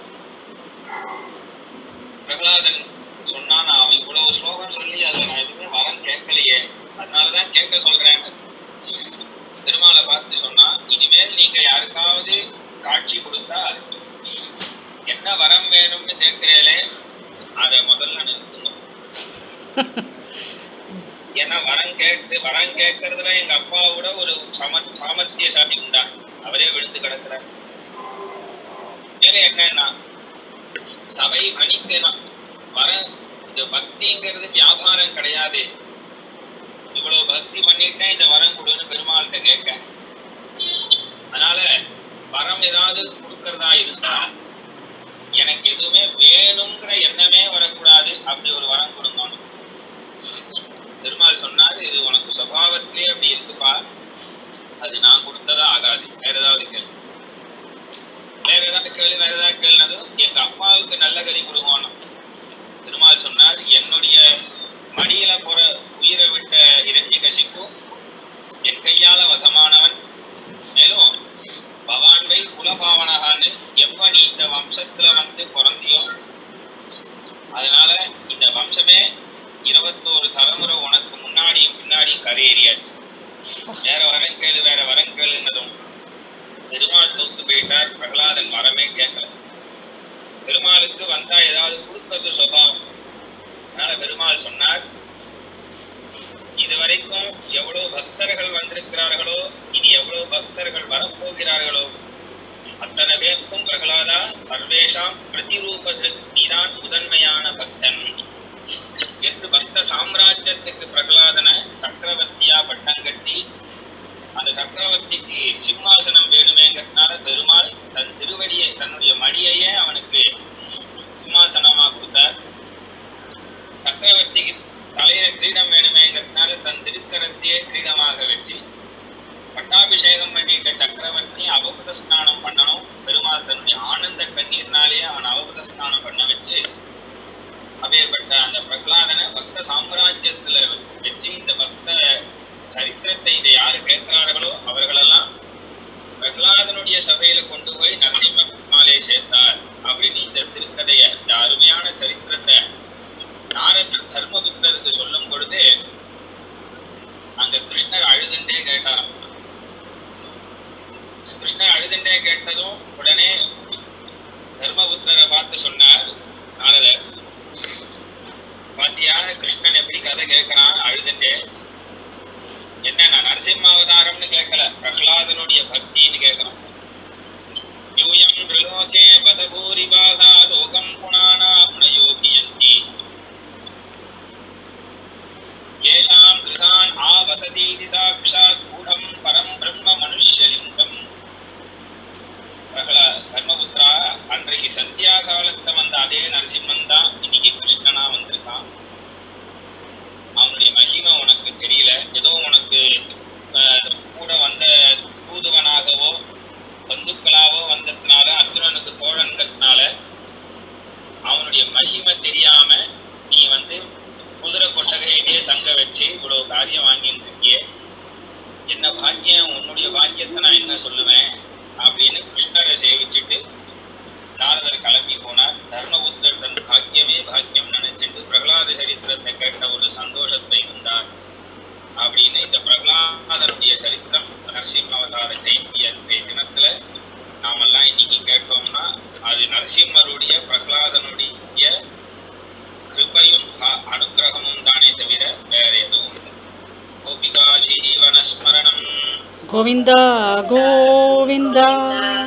பிரகலாதன் சொன்னா நான் அவன் இவ்வளவு ஸ்லோகம் சொல்லி அதுல நான் எதுவுமே வரம் கேட்கலையே அதனாலதான் கேட்க சொல்றேன் பெருமாளை பார்த்து சொன்னா இனிமேல் நீங்க யாருக்காவது காட்சி கொடுத்தா என்ன வரம் வேணும்னு கேட்கிறீங்களே அதை முதல்ல நிறுத்தணும் ஏன்னா வரம் கேட்டு வரம் கேட்கறதுல எங்க அப்பாவோட ஒரு சம சாமர்த்தியசாலி உண்டா அவரே விழுந்து கிடக்குறார் மேல என்னன்னா சபை மணிக்கணும் வர இந்த பக்திங்கிறது வியாபாரம் கிடையாது இவ்வளவு பக்தி பண்ணிட்டேன் இந்த வரம் கொடுன்னு பெருமாள்கிட்ட கேட்க அதனால வரம் ஏதாவது கொடுக்கறதா இருந்தா எனக்கு எதுவுமே வேணுங்கிற எண்ணமே வரக்கூடாது அப்படி ஒரு வரம் கொடுங்கணும் பெருமாள் சொன்னாரு இது உனக்கு சுபாவத்திலே அப்படி இருக்குப்பா அது நான் கொடுத்ததா ஆகாது வேற ஏதாவது கேள்வி வேற ஏதாவது கேள்வி வேற ஏதாவது கேள்வினதும் எங்க அப்பாவுக்கு நல்ல கறி கொடுக்கணும் பெருமாள் சொன்னார் என்னுடைய மடியில போற உயிரை விட்ட இரண்ய கசிப்பு என் கையால வதமானவன் மேலும் பவான்வை குலபாவனகான்னு எப்ப நீ இந்த வம்சத்துல வந்து பிறந்தியோ அதனால இந்த வம்சமே இருபத்தோரு தலைமுறை உனக்கு முன்னாடியும் பின்னாடியும் கரையேறியாச்சு வேற வரம் கேளு வேற வரம் கேளுன்னதும் பெருமாள் தோத்து போயிட்டார் பிரகலாதன் வரமே கேட்கல பெருமாளுக்கு வந்தா ஏதாவது கொடுக்கறது சுபாவம் அதனால பெருமாள் சொன்னார் இதுவரைக்கும் எவ்வளவு பக்தர்கள் வந்திருக்கிறார்களோ இனி எவ்வளவு பக்தர்கள் வரப்போகிறார்களோ அத்தனை பேருக்கும் பிரகலாதா சர்வேஷாம் பிரதிரூபது நீதான் முதன்மையான பக்தன் என்று பக்த சாம்ராஜ்யத்துக்கு பிரகலாதனை சக்கரவர்த்தியா பட்டம் கட்டி அந்த சக்கரவர்த்திக்கு சிம்மாசனம் வேணுமேங்கிறதுனால பெருமாள் தன் திருவடியை தன்னுடைய மடியையே அவனுக்கு சிம்மாசனமா கொடுத்தார் சக்கரவர்த்திக்கு தலையில கிரீடம் வேணுமேங்கிறதுனால தன் திருக்கரத்தையே கிரீடமாக வச்சு பட்டாபிஷேகம் பண்ணிட்ட சக்கரவர்த்தி அவபத ஸ்நானம் பண்ணணும் பெருமாள் தன்னுடைய ஆனந்த கண்ணீர்னாலேயே அவன் அவபத ஸ்நானம் பண்ண வச்சு அப்பேற்பட்ட அந்த பிரகலாதனை பக்த சாம்ராஜ்யத்துல வச்சு இந்த பக்த சரித்திரத்தை இதை யாரு கேட்கிறார்களோ அவர்களெல்லாம் பிரகலாதனுடைய சபையில கொண்டு போய் நரசிம்ம பெருமாளே சேர்த்தார் அப்படின்னு இந்த திருக்கதைய இந்த அருமையான சரித்திரத்தை நாரதர் தர்மபுத்தருக்கு சொல்லும் பொழுது அங்க கிருஷ்ணர் அழுதுண்டே கேட்டாராம் கிருஷ்ணர் அழுதுண்டே கேட்டதும் உடனே தர்மபுத்தரை பார்த்து சொன்னார் நாரதர் பாத்தியா கிருஷ்ணன் எப்படி கதை கேட்கிறான் அழுதுண்டே என்ன நான் நரசிம்மாவதாரம்னு கேட்கல பிரகலாதனுடைய பக்தின்னு கேட்கிறோம் யூயம் ரிலோகே பதபூரிபாகா லோகம் புனானாம் நயோகியந்தி येषां गृहान् आवसतीति साक्षात् गूढं परं ब्रह्म मनुष्यलिङ्गम् பிரகலா தர்மபுத்திரா அன்றைக்கு சந்தியா காலத்துல வந்த அதே நரசிம்மன் தான் இன்னைக்கு கிருஷ்ணனா வந்திருக்கான் அவனுடைய மகிமை உனக்கு தெரியல ஏதோ உனக்கு அஹ், கூட வந்த தூதுவனாகவோ கோவிந்தா கோவிந்தா